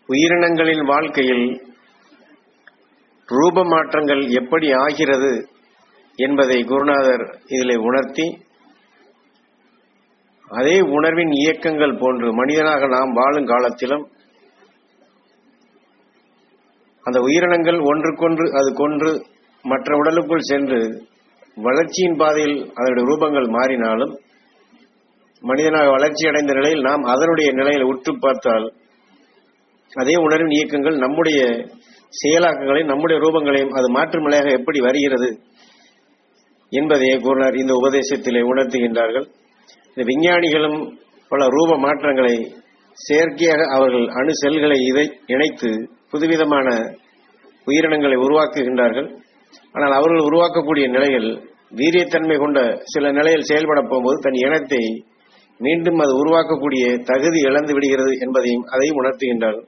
உயிரினங்களின் வாழ்க்கையில் ரூப மாற்றங்கள் எப்படி ஆகிறது என்பதை குருநாதர் இதில் உணர்த்தி அதே உணர்வின் இயக்கங்கள் போன்று மனிதனாக நாம் வாழும் காலத்திலும் அந்த உயிரினங்கள் ஒன்றுக்கொன்று அது கொன்று மற்ற உடலுக்குள் சென்று வளர்ச்சியின் பாதையில் அதனுடைய ரூபங்கள் மாறினாலும் மனிதனாக வளர்ச்சி அடைந்த நிலையில் நாம் அதனுடைய நிலையில் உற்று பார்த்தால் அதே உணர்வின் இயக்கங்கள் நம்முடைய செயலாக்கங்களையும் நம்முடைய ரூபங்களையும் அது மாற்று நிலையாக எப்படி வருகிறது என்பதையே கூறினார் இந்த உபதேசத்திலே உணர்த்துகின்றார்கள் இந்த விஞ்ஞானிகளும் பல ரூப மாற்றங்களை செயற்கையாக அவர்கள் அணு செல்களை இதை இணைத்து புதுவிதமான உயிரினங்களை உருவாக்குகின்றார்கள் ஆனால் அவர்கள் உருவாக்கக்கூடிய நிலையில் வீரியத்தன்மை கொண்ட சில நிலையில் செயல்பட போகும்போது தன் இனத்தை மீண்டும் அது உருவாக்கக்கூடிய தகுதி இழந்து விடுகிறது என்பதையும் அதையும் உணர்த்துகின்றார்கள்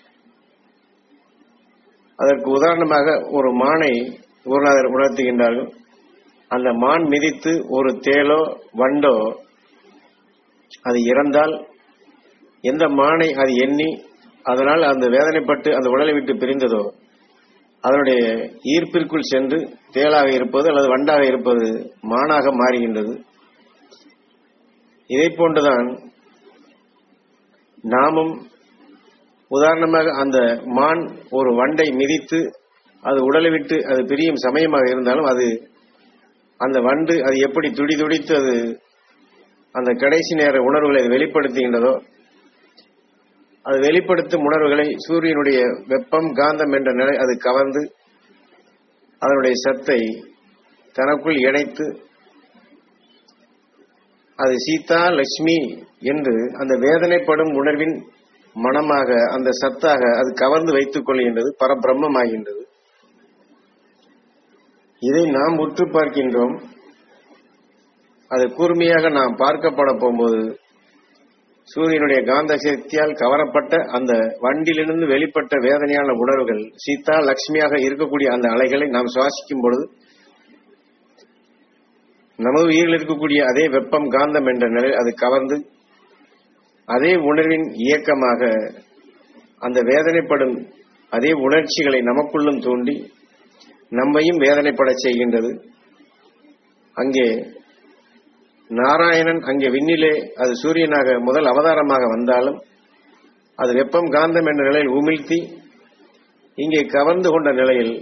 அதற்கு உதாரணமாக ஒரு மானை குருநாதர் உணர்த்துகின்றார்கள் அந்த மான் மிதித்து ஒரு தேலோ வண்டோ அது இறந்தால் எந்த மானை அது எண்ணி அதனால் அந்த வேதனைப்பட்டு அந்த உடலை விட்டு பிரிந்ததோ அதனுடைய ஈர்ப்பிற்குள் சென்று தேளாக இருப்பது அல்லது வண்டாக இருப்பது மானாக மாறுகின்றது இதை போன்றுதான் நாமும் உதாரணமாக அந்த மான் ஒரு வண்டை மிதித்து அது உடலை விட்டு அது பிரியும் சமயமாக இருந்தாலும் அது அந்த வண்டு அது எப்படி துடி துடித்து அது அந்த கடைசி நேர உணர்வுகளை வெளிப்படுத்துகின்றதோ அது வெளிப்படுத்தும் உணர்வுகளை சூரியனுடைய வெப்பம் காந்தம் என்ற நிலை அது கவர்ந்து அதனுடைய சத்தை தனக்குள் இணைத்து அது சீதா லட்சுமி என்று அந்த வேதனைப்படும் உணர்வின் மனமாக அந்த சத்தாக அது கவர்ந்து வைத்துக் கொள்கின்றது பரபிரம்மமாகின்றது இதை நாம் உற்று பார்க்கின்றோம் அது கூர்மையாக நாம் பார்க்கப்பட போகும்போது சூரியனுடைய காந்த சக்தியால் கவரப்பட்ட அந்த வண்டிலிருந்து வெளிப்பட்ட வேதனையான உணர்வுகள் சீதா லட்சுமியாக இருக்கக்கூடிய அந்த அலைகளை நாம் சுவாசிக்கும் பொழுது நமது உயிரில் இருக்கக்கூடிய அதே வெப்பம் காந்தம் என்ற நிலை அது கவர்ந்து அதே உணர்வின் இயக்கமாக அந்த வேதனைப்படும் அதே உணர்ச்சிகளை நமக்குள்ளும் தூண்டி நம்மையும் வேதனைப்பட செய்கின்றது அங்கே நாராயணன் அங்கே விண்ணிலே அது சூரியனாக முதல் அவதாரமாக வந்தாலும் அது வெப்பம் காந்தம் என்ற நிலையில் உமிழ்த்தி இங்கே கவர்ந்து கொண்ட நிலையில்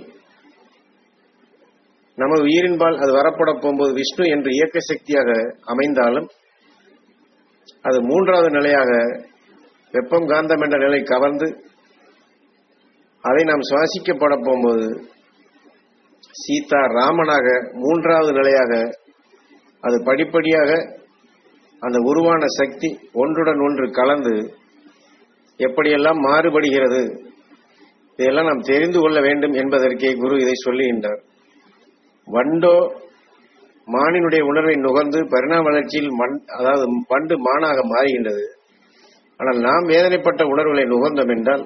நமது உயிரின்பால் அது வரப்பட போகும்போது விஷ்ணு என்று இயக்க சக்தியாக அமைந்தாலும் அது மூன்றாவது நிலையாக வெப்பம் காந்தம் என்ற நிலை கவர்ந்து அதை நாம் சுவாசிக்கப்பட போகும்போது சீதா ராமனாக மூன்றாவது நிலையாக அது படிப்படியாக அந்த உருவான சக்தி ஒன்றுடன் ஒன்று கலந்து எப்படியெல்லாம் மாறுபடுகிறது இதையெல்லாம் நாம் தெரிந்து கொள்ள வேண்டும் என்பதற்கே குரு இதை சொல்லுகின்றார் வண்டோ மானினுடைய உணர்வை நுகர்ந்து பரிணாம வளர்ச்சியில் மண் அதாவது வண்டு மானாக மாறுகின்றது ஆனால் நாம் வேதனைப்பட்ட உணர்வுகளை நுகர்ந்தோம் என்றால்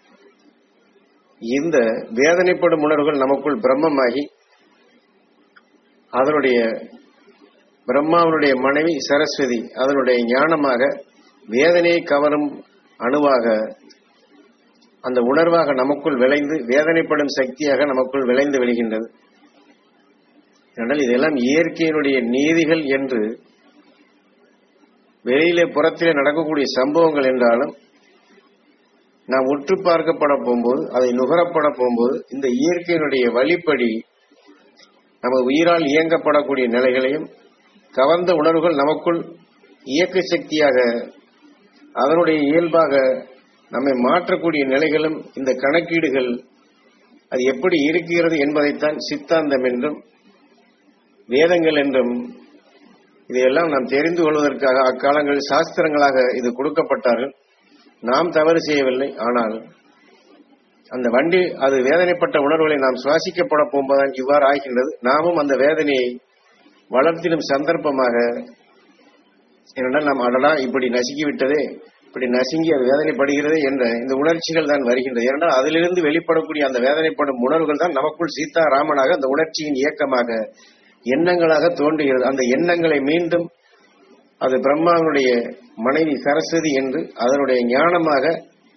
இந்த வேதனைப்படும் உணர்வுகள் நமக்குள் பிரம்மமாகி அதனுடைய பிரம்மாவனுடைய மனைவி சரஸ்வதி அதனுடைய ஞானமாக வேதனையை கவரும் அணுவாக அந்த உணர்வாக நமக்குள் விளைந்து வேதனைப்படும் சக்தியாக நமக்குள் விளைந்து விழுகின்றது ஆனால் இதெல்லாம் இயற்கையினுடைய நீதிகள் என்று வெளியிலே புறத்திலே நடக்கக்கூடிய சம்பவங்கள் என்றாலும் நாம் உற்று பார்க்கப்பட போகும்போது அதை நுகரப்பட போகும்போது இந்த இயற்கையினுடைய வழிப்படி நமது உயிரால் இயங்கப்படக்கூடிய நிலைகளையும் கவர்ந்த உணர்வுகள் நமக்குள் இயக்க சக்தியாக அதனுடைய இயல்பாக நம்மை மாற்றக்கூடிய நிலைகளும் இந்த கணக்கீடுகள் அது எப்படி இருக்கிறது என்பதைத்தான் சித்தாந்தம் என்றும் வேதங்கள் என்றும் இதையெல்லாம் நாம் தெரிந்து கொள்வதற்காக அக்காலங்களில் சாஸ்திரங்களாக இது கொடுக்கப்பட்டார்கள் நாம் தவறு செய்யவில்லை ஆனால் அந்த வண்டி அது வேதனைப்பட்ட உணர்வுகளை நாம் சுவாசிக்கப்பட போகும்போதுதான் இவ்வாறு ஆகின்றது நாமும் அந்த வேதனையை வளர்த்திடும் சந்தர்ப்பமாக ஏனென்றால் நாம் அடடா இப்படி நசுக்கி விட்டதே இப்படி நசுங்கி அது வேதனைப்படுகிறது என்ற இந்த உணர்ச்சிகள் தான் வருகின்றது ஏனென்றால் அதிலிருந்து வெளிப்படக்கூடிய அந்த வேதனைப்படும் உணர்வுகள் தான் நமக்குள் சீதா ராமனாக அந்த உணர்ச்சியின் இயக்கமாக எண்ணங்களாக தோன்றுகிறது அந்த எண்ணங்களை மீண்டும் அது பிரம்மாவினுடைய மனைவி சரஸ்வதி என்று அதனுடைய ஞானமாக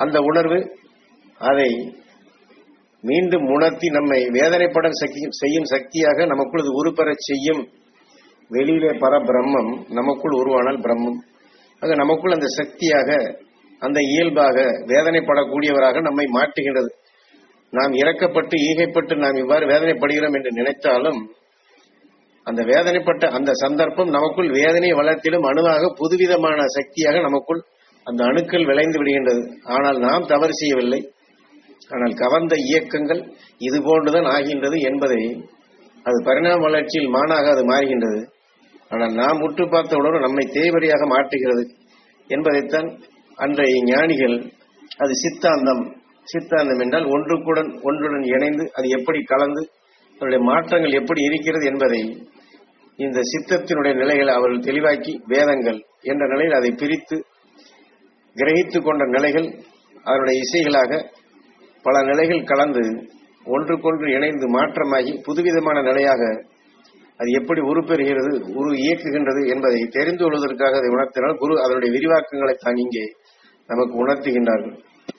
அந்த உணர்வு அதை மீண்டும் உணர்த்தி நம்மை வேதனைப்பட சக்தி செய்யும் சக்தியாக நமக்குள் இது உருப்பெறச் செய்யும் வெளியிலே பர பிரம்மம் நமக்குள் உருவானால் பிரம்மம் ஆக நமக்குள் அந்த சக்தியாக அந்த இயல்பாக வேதனைப்படக்கூடியவராக நம்மை மாற்றுகின்றது நாம் இறக்கப்பட்டு ஈகைப்பட்டு நாம் இவ்வாறு வேதனைப்படுகிறோம் என்று நினைத்தாலும் அந்த வேதனைப்பட்ட அந்த சந்தர்ப்பம் நமக்குள் வேதனையை வளர்த்திடும் அணுவாக புதுவிதமான சக்தியாக நமக்குள் அந்த அணுக்கள் விளைந்து விடுகின்றது ஆனால் நாம் தவறு செய்யவில்லை ஆனால் கவர்ந்த இயக்கங்கள் இது போன்றுதான் ஆகின்றது என்பதை அது பரிணாம வளர்ச்சியில் மானாக அது மாறுகின்றது ஆனால் நாம் உற்று பார்த்தவுடன் நம்மை தேவரியாக மாற்றுகிறது என்பதைத்தான் அன்றைய ஞானிகள் அது சித்தாந்தம் சித்தாந்தம் என்றால் ஒன்றுக்குடன் ஒன்றுடன் இணைந்து அது எப்படி கலந்து அதனுடைய மாற்றங்கள் எப்படி இருக்கிறது என்பதை இந்த சித்தத்தினுடைய நிலைகளை அவர்கள் தெளிவாக்கி வேதங்கள் என்ற நிலையில் அதை பிரித்து கிரகித்துக் கொண்ட நிலைகள் அதனுடைய இசைகளாக பல நிலைகள் கலந்து ஒன்றுக்கொன்று இணைந்து மாற்றமாகி புதுவிதமான நிலையாக அது எப்படி உருப்பெறுகிறது உரு இயக்குகின்றது என்பதை தெரிந்து கொள்வதற்காக அதை உணர்த்தினால் குரு அதனுடைய விரிவாக்கங்களை தான் இங்கே நமக்கு உணர்த்துகின்றார்கள்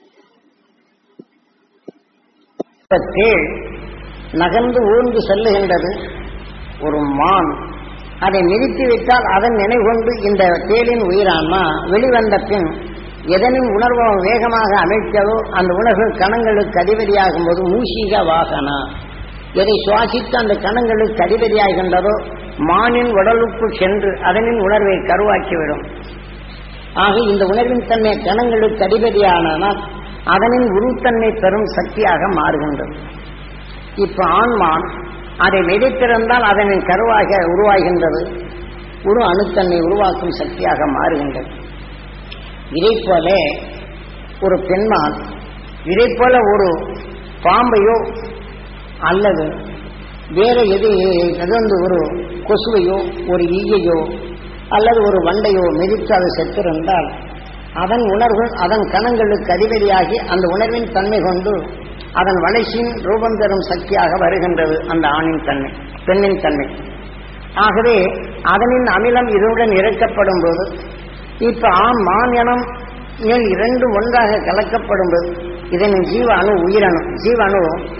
தேள் நகர்ந்து ஊர்ந்து செல்லுகின்றது ஒரு மான் அதை மிதித்து விட்டால் அதன் நினைவுகொண்டு இந்த தேளின் உயிரான்மா வெளிவந்த பின் எதனின் உணர்வை வேகமாக அமைக்கவோ அந்த உணர்வு கணங்களுக்கு அதிபதியாகும் போது மூஷிக வாகனா எதை சுவாசித்து அந்த கணங்களுக்கு அதிபதியாகின்றதோ மானின் உடலுக்குள் சென்று அதனின் உணர்வை கருவாக்கிவிடும் ஆக இந்த உணர்வின் தன்மை கணங்களுக்கு அதிபதியானால் அதனின் உருத்தன்மை பெறும் சக்தியாக மாறுகின்றது இப்ப ஆண்மான் அதை வெடித்திருந்தால் அதனின் கருவாக உருவாகின்றது உரு அணுத்தன்மை உருவாக்கும் சக்தியாக மாறுகின்றது இதை போல ஒரு பெண்மான் இதை போல ஒரு பாம்பையோ அல்லது வேற எது எது வந்து ஒரு கொசுவையோ ஒரு ஈயையோ அல்லது ஒரு வண்டையோ மிதித்து அது செத்திருந்தால் அதன் உணர்வு அதன் கணங்களுக்கு அதிபதியாகி அந்த உணர்வின் தன்மை கொண்டு அதன் வளர்ச்சியின் ரூபம் பெறும் சக்தியாக வருகின்றது அந்த ஆணின் தன்மை பெண்ணின் தன்மை ஆகவே அதனின் அமிலம் இதனுடன் இறக்கப்படும் போது இப்ப ஆண் மான் இனம் இயல் இரண்டும் ஒன்றாக கலக்கப்படும் போது இதன் ஜீவ அணு உயிரணு ஜீவ அணு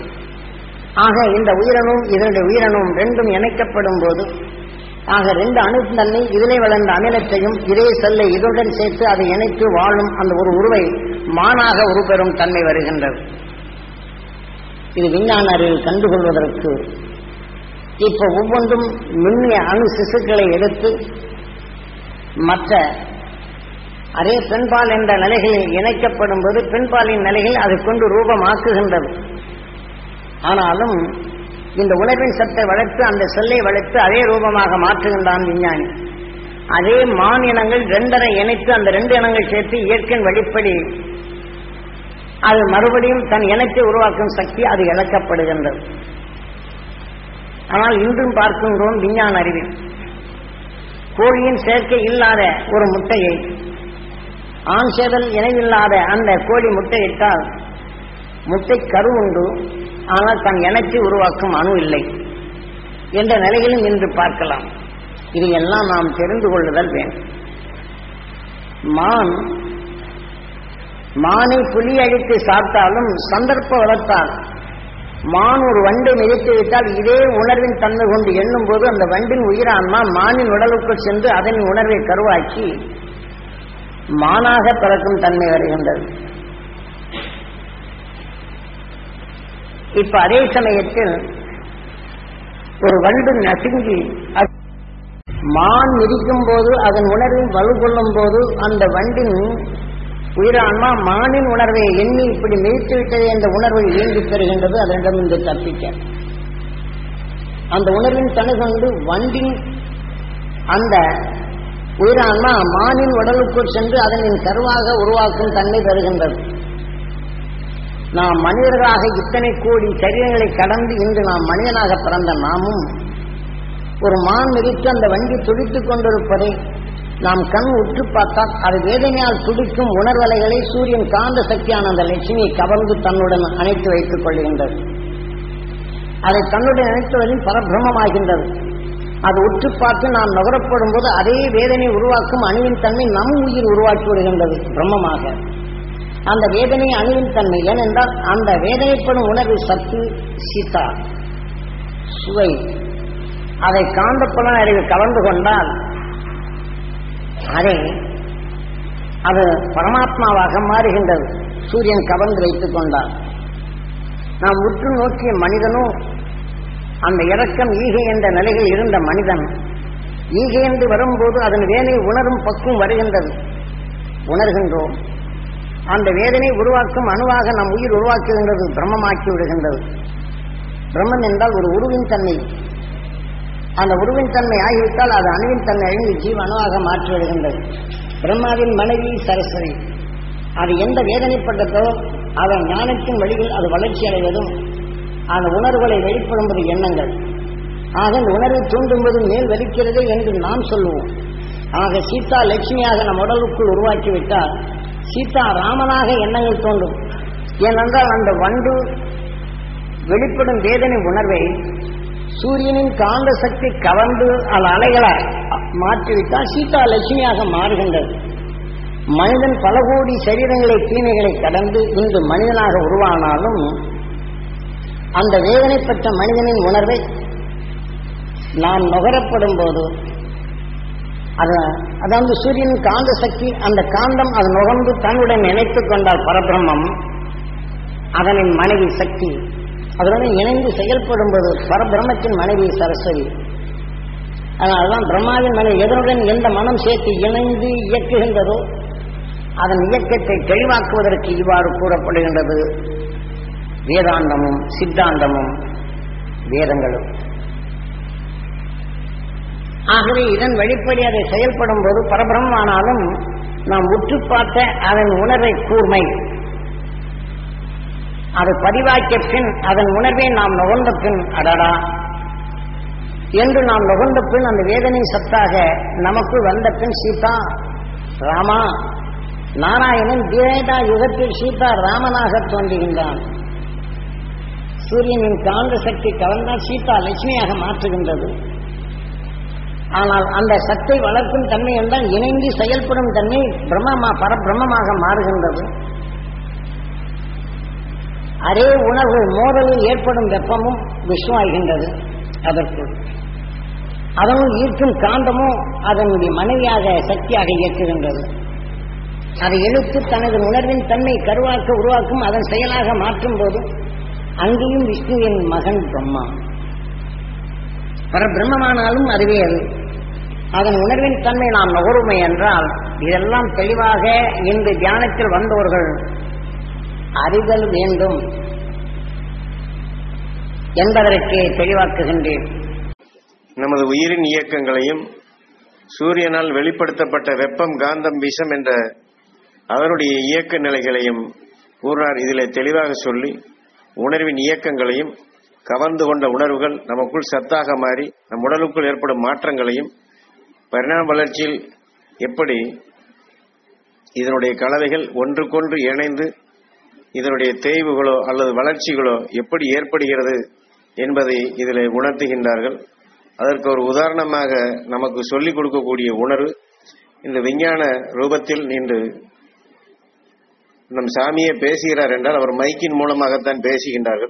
ஆக இந்த உயிரணும் இதனுடைய உயிரணும் ரெண்டும் இணைக்கப்படும் போது ஆக ரெண்டு அணு தன்னை இதிலே வளர்ந்த அமிலத்தையும் இதே செல்லை இதுடன் சேர்த்து அதை இணைத்து வாழும் அந்த ஒரு உருவை மானாக உருப்பெறும் தன்மை வருகின்றது இது விஞ்ஞான அறிவில் கண்டுகொள்வதற்கு இப்ப ஒவ்வொன்றும் நுண்ணிய அணு சிசுக்களை எடுத்து மற்ற அதே பெண்பால் என்ற நிலைகளில் இணைக்கப்படும் போது பெண்பாலின் நிலைகள் அதை கொண்டு ரூபமாக்குகின்றது ஆனாலும் இந்த உணர்வின் சத்தை வளர்த்து அந்த செல்லை வளர்த்து அதே ரூபமாக மாற்றுகின்றான் விஞ்ஞானி அதே மான் இனங்கள் ரெண்டரை இணைத்து அந்த ரெண்டு இனங்கள் சேர்த்து இயற்கையின் வழிப்படி அது மறுபடியும் தன் இனத்தை உருவாக்கும் சக்தி அது இழக்கப்படுகின்றது ஆனால் இன்றும் பார்க்கின்றோம் விஞ்ஞான அறிவில் கோழியின் சேர்க்கை இல்லாத ஒரு முட்டையை ஆண் சேதல் இணைவில்லாத அந்த கோழி முட்டையிட்டால் முட்டை கரு உண்டு ஆனால் தன் இனத்தை உருவாக்கும் அணு இல்லை என்ற நிலையிலும் இன்று பார்க்கலாம் இதையெல்லாம் நாம் தெரிந்து கொள்ளுதல் வேண்டும் மான் மானை புலி அழித்து சாப்பிட்டாலும் சந்தர்ப்ப வளர்த்தால் மான் ஒரு வண்டை மிதித்து விட்டால் இதே உணர்வின் தன்மை கொண்டு எண்ணும் போது அந்த வண்டின் உயிரான்மா மானின் உடலுக்குள் சென்று அதன் உணர்வை கருவாக்கி மானாக பிறக்கும் தன்மை வருகின்றது இப்ப அதே சமயத்தில் ஒரு வண்டு நசுங்கி அது மான் மிதிக்கும் போது அதன் உணர்வில் வலு கொள்ளும் போது அந்த வண்டின் உயிரான்மா மானின் உணர்வை எண்ணி இப்படி மிதித்து விட்டது என்ற உணர்வை இயங்கி பெறுகின்றது அதனிடம் இன்று தப்பிக்க அந்த உணர்வின் தனகொண்டு வண்டின் அந்த உயிரான்மா மானின் உடலுக்குள் சென்று அதனின் கருவாக உருவாக்கும் தன்மை பெறுகின்றது நாம் மனிதர்களாக இத்தனை கோடி சரீரங்களை கடந்து இன்று நாம் மனிதனாக பிறந்த நாமும் ஒரு மான் மிதித்து அந்த வண்டி துடித்துக் கொண்டிருப்பதை நாம் கண் உற்று பார்த்தால் அது வேதனையால் துடிக்கும் உணர்வலைகளை சூரியன் காந்த சக்தியான அந்த லட்சுமியை கவர்ந்து தன்னுடன் அணைத்து வைத்துக் கொள்கின்றது அதை தன்னுடன் அணைத்துவதில் பரபிரமமாகின்றது அது உற்று பார்த்து நாம் நுகரப்படும் போது அதே வேதனை உருவாக்கும் அணுவின் தன்மை நம் உயிர் உருவாக்கி விடுகின்றது பிரம்மமாக அந்த வேதனை அணுவின் தன்மை ஏனென்றால் அந்த வேதனைப்படும் உணர்வு சத்து சீதா சுவை அதை காந்தப்புலன் அறிவு கலந்து கொண்டால் அதை அது பரமாத்மாவாக மாறுகின்றது சூரியன் கவர்ந்து வைத்துக் கொண்டார் நாம் உற்று நோக்கிய மனிதனும் அந்த இரக்கம் ஈகை என்ற நிலையில் இருந்த மனிதன் ஈகை என்று வரும்போது அதன் வேலை உணரும் பக்குவம் வருகின்றது உணர்கின்றோம் அந்த வேதனை உருவாக்கும் அணுவாக நம் உயிர் உருவாக்குகின்றது பிரம்மமாக்கி விடுகின்றது பிரம்மன் என்றால் ஒரு உருவின் தன்மை அந்த உருவின் தன்மை ஆகிவிட்டால் அது அணுவின் தன்மை அழிந்து ஜீவ அணுவாக மாற்றி விடுகின்றது பிரம்மாவின் மனைவி சரஸ்வதி அது எந்த வேதனைப்பட்டதோ அதன் ஞானத்தின் வழியில் அது வளர்ச்சி அடைவதும் அந்த உணர்வுகளை வெளிப்படும்பது எண்ணங்கள் ஆக இந்த உணர்வை தூண்டும்போது மேல் வலிக்கிறது என்று நாம் சொல்லுவோம் ஆக சீதா லட்சுமியாக நம் உடலுக்குள் உருவாக்கிவிட்டால் சீதா ராமனாக எண்ணங்கள் தோன்றும் ஏனென்றால் அந்த வண்டு வெளிப்படும் வேதனை உணர்வை சூரியனின் காந்த சக்தி கவர்ந்து அந்த அலைகளை மாற்றிவிட்டால் சீதா லட்சுமியாக மாறுகின்றது மனிதன் பல கோடி சரீரங்களை தீமைகளை கடந்து இன்று மனிதனாக உருவானாலும் அந்த வேதனைப்பட்ட மனிதனின் உணர்வை நாம் நுகரப்படும் போது அது அதாவது சூரியனின் காந்த சக்தி அந்த காந்தம் அது நுகர்ந்து தன்னுடன் இணைத்துக் கொண்டால் பரபிரம்மம் அதனின் மனைவி சக்தி அதனுடன் இணைந்து செயல்படும் போது பரபிரம்மத்தின் மனைவி சரஸ்வதி அதனால்தான் பிரம்மாவின் மனைவி எதனுடன் எந்த மனம் சேர்த்து இணைந்து இயக்குகின்றதோ அதன் இயக்கத்தை தெளிவாக்குவதற்கு இவ்வாறு கூறப்படுகின்றது வேதாந்தமும் சித்தாந்தமும் வேதங்களும் ஆகவே இதன் வழிப்படி அதை செயல்படும் போது பரபிரமானாலும் நாம் உற்று பார்த்த அதன் உணர்வை கூர்மை அது பதிவாக்கிய பின் அதன் உணர்வை நாம் நுகர்ந்த பின் அடடா என்று நாம் நுகர்ந்த பின் அந்த வேதனை சத்தாக நமக்கு வந்த பின் சீதா ராமா நாராயணன் திரேதா யுகத்தில் சீதா ராமனாக தோன்றுகின்றான் சூரியனின் காந்த சக்தி கலந்தால் சீதா லட்சுமியாக மாற்றுகின்றது ஆனால் அந்த சத்தை வளர்க்கும் தன்மை என்றால் இணைந்து செயல்படும் தன்மை பிரம்மமா பரபிரம்மமாக மாறுகின்றது அதே உணர்வு மோதலில் ஏற்படும் வெப்பமும் விஷமாகின்றது அதற்குள் அதனுள் ஈர்க்கும் காந்தமும் அதனுடைய மனைவியாக சக்தியாக இயக்குகின்றது அதை எழுத்து தனது உணர்வின் தன்மை கருவாக்க உருவாக்கும் அதன் செயலாக மாற்றும் போது அங்கேயும் விஷ்ணுவின் மகன் பிரம்மா பரபிரம்மமானாலும் அதுவே அது அதன் உணர்வின் தன்மை நாம் நுகருமை என்றால் இதெல்லாம் தெளிவாக இன்று தியானத்தில் வந்தவர்கள் அறிதல் வேண்டும் என்பதற்கு தெளிவாக்குகின்றேன் நமது உயிரின் இயக்கங்களையும் சூரியனால் வெளிப்படுத்தப்பட்ட வெப்பம் காந்தம் விஷம் என்ற அதனுடைய இயக்க நிலைகளையும் கூறினார் இதிலே தெளிவாக சொல்லி உணர்வின் இயக்கங்களையும் கவர்ந்து கொண்ட உணர்வுகள் நமக்குள் சத்தாக மாறி நம் உடலுக்குள் ஏற்படும் மாற்றங்களையும் பரிணாம வளர்ச்சியில் எப்படி இதனுடைய கலவைகள் ஒன்றுக்கொன்று இணைந்து இதனுடைய தேய்வுகளோ அல்லது வளர்ச்சிகளோ எப்படி ஏற்படுகிறது என்பதை இதில் உணர்த்துகின்றார்கள் அதற்கு ஒரு உதாரணமாக நமக்கு சொல்லிக் கொடுக்கக்கூடிய உணர்வு இந்த விஞ்ஞான ரூபத்தில் நின்று நம் சாமியே பேசுகிறார் என்றால் அவர் மைக்கின் மூலமாகத்தான் பேசுகின்றார்கள்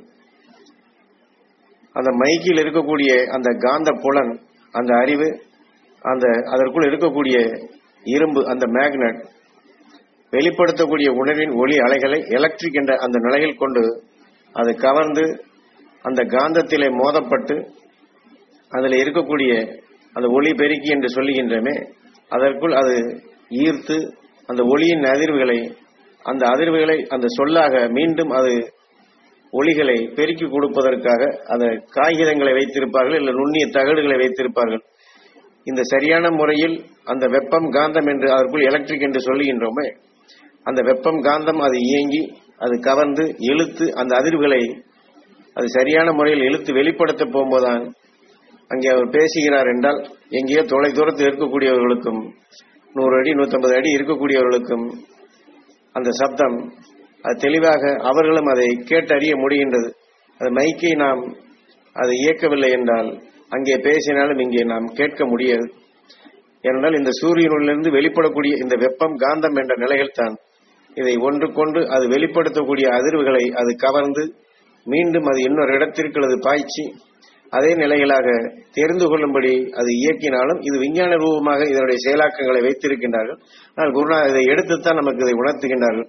அந்த மைக்கில் இருக்கக்கூடிய அந்த காந்த புலன் அந்த அறிவு அந்த அதற்குள் இருக்கக்கூடிய இரும்பு அந்த மேக்னட் வெளிப்படுத்தக்கூடிய உணர்வின் ஒளி அலைகளை எலக்ட்ரிக் என்ற அந்த நிலையில் கொண்டு அது கவர்ந்து அந்த காந்தத்திலே மோதப்பட்டு அதில் இருக்கக்கூடிய அந்த ஒளி பெருக்கி என்று சொல்லுகின்றமே அதற்குள் அது ஈர்த்து அந்த ஒளியின் அதிர்வுகளை அந்த அதிர்வுகளை அந்த சொல்லாக மீண்டும் அது ஒளிகளை பெருக்கி கொடுப்பதற்காக அந்த காகிதங்களை வைத்திருப்பார்கள் இல்லை நுண்ணிய தகடுகளை வைத்திருப்பார்கள் இந்த சரியான முறையில் அந்த வெப்பம் காந்தம் என்று அதற்குள் எலக்ட்ரிக் என்று சொல்லுகின்றோமே அந்த வெப்பம் காந்தம் அது இயங்கி அது கவர்ந்து இழுத்து அந்த அதிர்வுகளை அது சரியான முறையில் இழுத்து வெளிப்படுத்த போகும்போதுதான் அங்கே அவர் பேசுகிறார் என்றால் எங்கேயோ தொலை தூரத்தில் இருக்கக்கூடியவர்களுக்கும் நூறு அடி நூற்றம்பது அடி இருக்கக்கூடியவர்களுக்கும் அந்த சப்தம் அது தெளிவாக அவர்களும் அதை கேட்டறிய முடிகின்றது அது மைக்கை நாம் அதை இயக்கவில்லை என்றால் அங்கே பேசினாலும் இங்கே நாம் கேட்க முடியாது ஏனென்றால் இந்த சூரியனிலிருந்து வெளிப்படக்கூடிய இந்த வெப்பம் காந்தம் என்ற நிலைகள் தான் இதை ஒன்றுக்கொண்டு அது வெளிப்படுத்தக்கூடிய அதிர்வுகளை அது கவர்ந்து மீண்டும் அது இன்னொரு இடத்திற்கு அது பாய்ச்சி அதே நிலைகளாக தெரிந்து கொள்ளும்படி அது இயக்கினாலும் இது விஞ்ஞான ரூபமாக இதனுடைய செயலாக்கங்களை வைத்திருக்கின்றார்கள் ஆனால் குருநாதர் இதை எடுத்துத்தான் நமக்கு இதை உணர்த்துகின்றார்கள்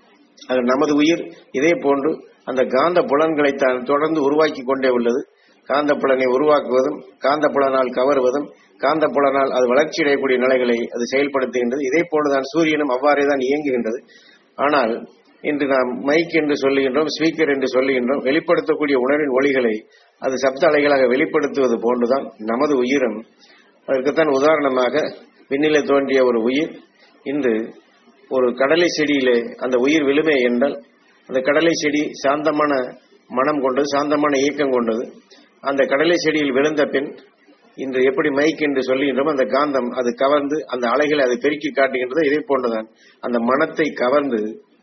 அது நமது உயிர் இதே போன்று அந்த காந்த புலன்களை தான் தொடர்ந்து உருவாக்கி கொண்டே உள்ளது காந்த புலனை உருவாக்குவதும் காந்த புலனால் கவருவதும் காந்த புலனால் அது வளர்ச்சி அடையக்கூடிய நிலைகளை அது செயல்படுத்துகின்றது இதே போன்றுதான் சூரியனும் அவ்வாறே தான் இயங்குகின்றது ஆனால் இன்று நாம் மைக் என்று சொல்லுகின்றோம் ஸ்பீக்கர் என்று சொல்லுகின்றோம் வெளிப்படுத்தக்கூடிய உணர்வின் ஒளிகளை அது சப்த அலைகளாக வெளிப்படுத்துவது போன்றுதான் நமது உயிரும் அதற்குத்தான் உதாரணமாக விண்ணிலே தோன்றிய ஒரு உயிர் இன்று ஒரு கடலை செடியிலே அந்த உயிர் விழுமே என்றால் அந்த கடலை செடி சாந்தமான மனம் கொண்டது சாந்தமான இயக்கம் கொண்டது அந்த கடலை செடியில் விழுந்த பின் இன்று எப்படி மைக் என்று சொல்லுகின்றோம் அந்த காந்தம் அது கவர்ந்து அந்த அலைகளை அது பெருக்கி காட்டுகின்றது இதே போன்றுதான் அந்த மனத்தை கவர்ந்து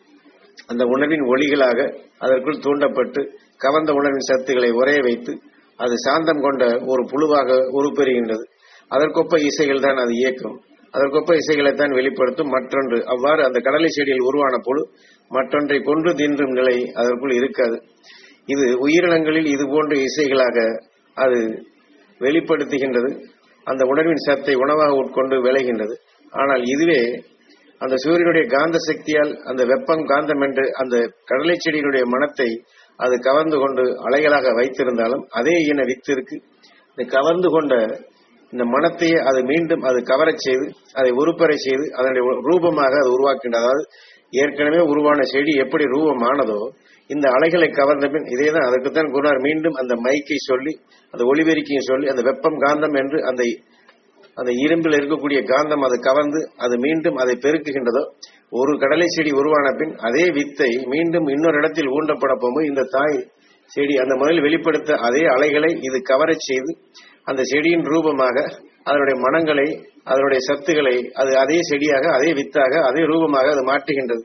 அந்த உணவின் ஒளிகளாக அதற்குள் தூண்டப்பட்டு கவர்ந்த உணவின் சத்துக்களை உரைய வைத்து அது சாந்தம் கொண்ட ஒரு புழுவாக உருப்பெறுகின்றது அதற்கொப்ப இசைகள் தான் அது இயக்கும் அதற்கொப்ப இசைகளைத்தான் வெளிப்படுத்தும் மற்றொன்று அவ்வாறு அந்த கடலை செடியில் உருவான புழு மற்றொன்றை கொன்று தின்றும் நிலை அதற்குள் இருக்காது இது உயிரினங்களில் இது போன்ற இசைகளாக அது வெளிப்படுத்துகின்றது அந்த உணர்வின் சத்தை உணவாக உட்கொண்டு விளைகின்றது ஆனால் இதுவே அந்த சூரியனுடைய காந்த சக்தியால் அந்த வெப்பம் காந்தம் என்று அந்த கடலை செடியினுடைய மனத்தை அது கவர்ந்து கொண்டு அலைகளாக வைத்திருந்தாலும் அதே இன வித்திற்கு இந்த கவர்ந்து கொண்ட இந்த மனத்தையே அது மீண்டும் அது கவரச் செய்து அதை உருப்பறை செய்து அதனுடைய ரூபமாக அது உருவாக்கின்றது அதாவது ஏற்கனவே உருவான செடி எப்படி ரூபமானதோ இந்த அலைகளை கவர்ந்த பின் இதேதான் அதுக்குத்தான் குருநார் மீண்டும் அந்த மைக்கை சொல்லி அந்த ஒளிபெருக்கியை சொல்லி அந்த வெப்பம் காந்தம் என்று அந்த அந்த இரும்பில் இருக்கக்கூடிய காந்தம் அது கவர்ந்து அது மீண்டும் அதை பெருக்குகின்றதோ ஒரு கடலை செடி உருவான பின் அதே வித்தை மீண்டும் இன்னொரு இடத்தில் ஊண்டப்பட போகும்போது இந்த தாய் செடி அந்த முதலில் வெளிப்படுத்த அதே அலைகளை இது கவரச் செய்து அந்த செடியின் ரூபமாக அதனுடைய மனங்களை அதனுடைய சத்துக்களை அது அதே செடியாக அதே வித்தாக அதே ரூபமாக அது மாற்றுகின்றது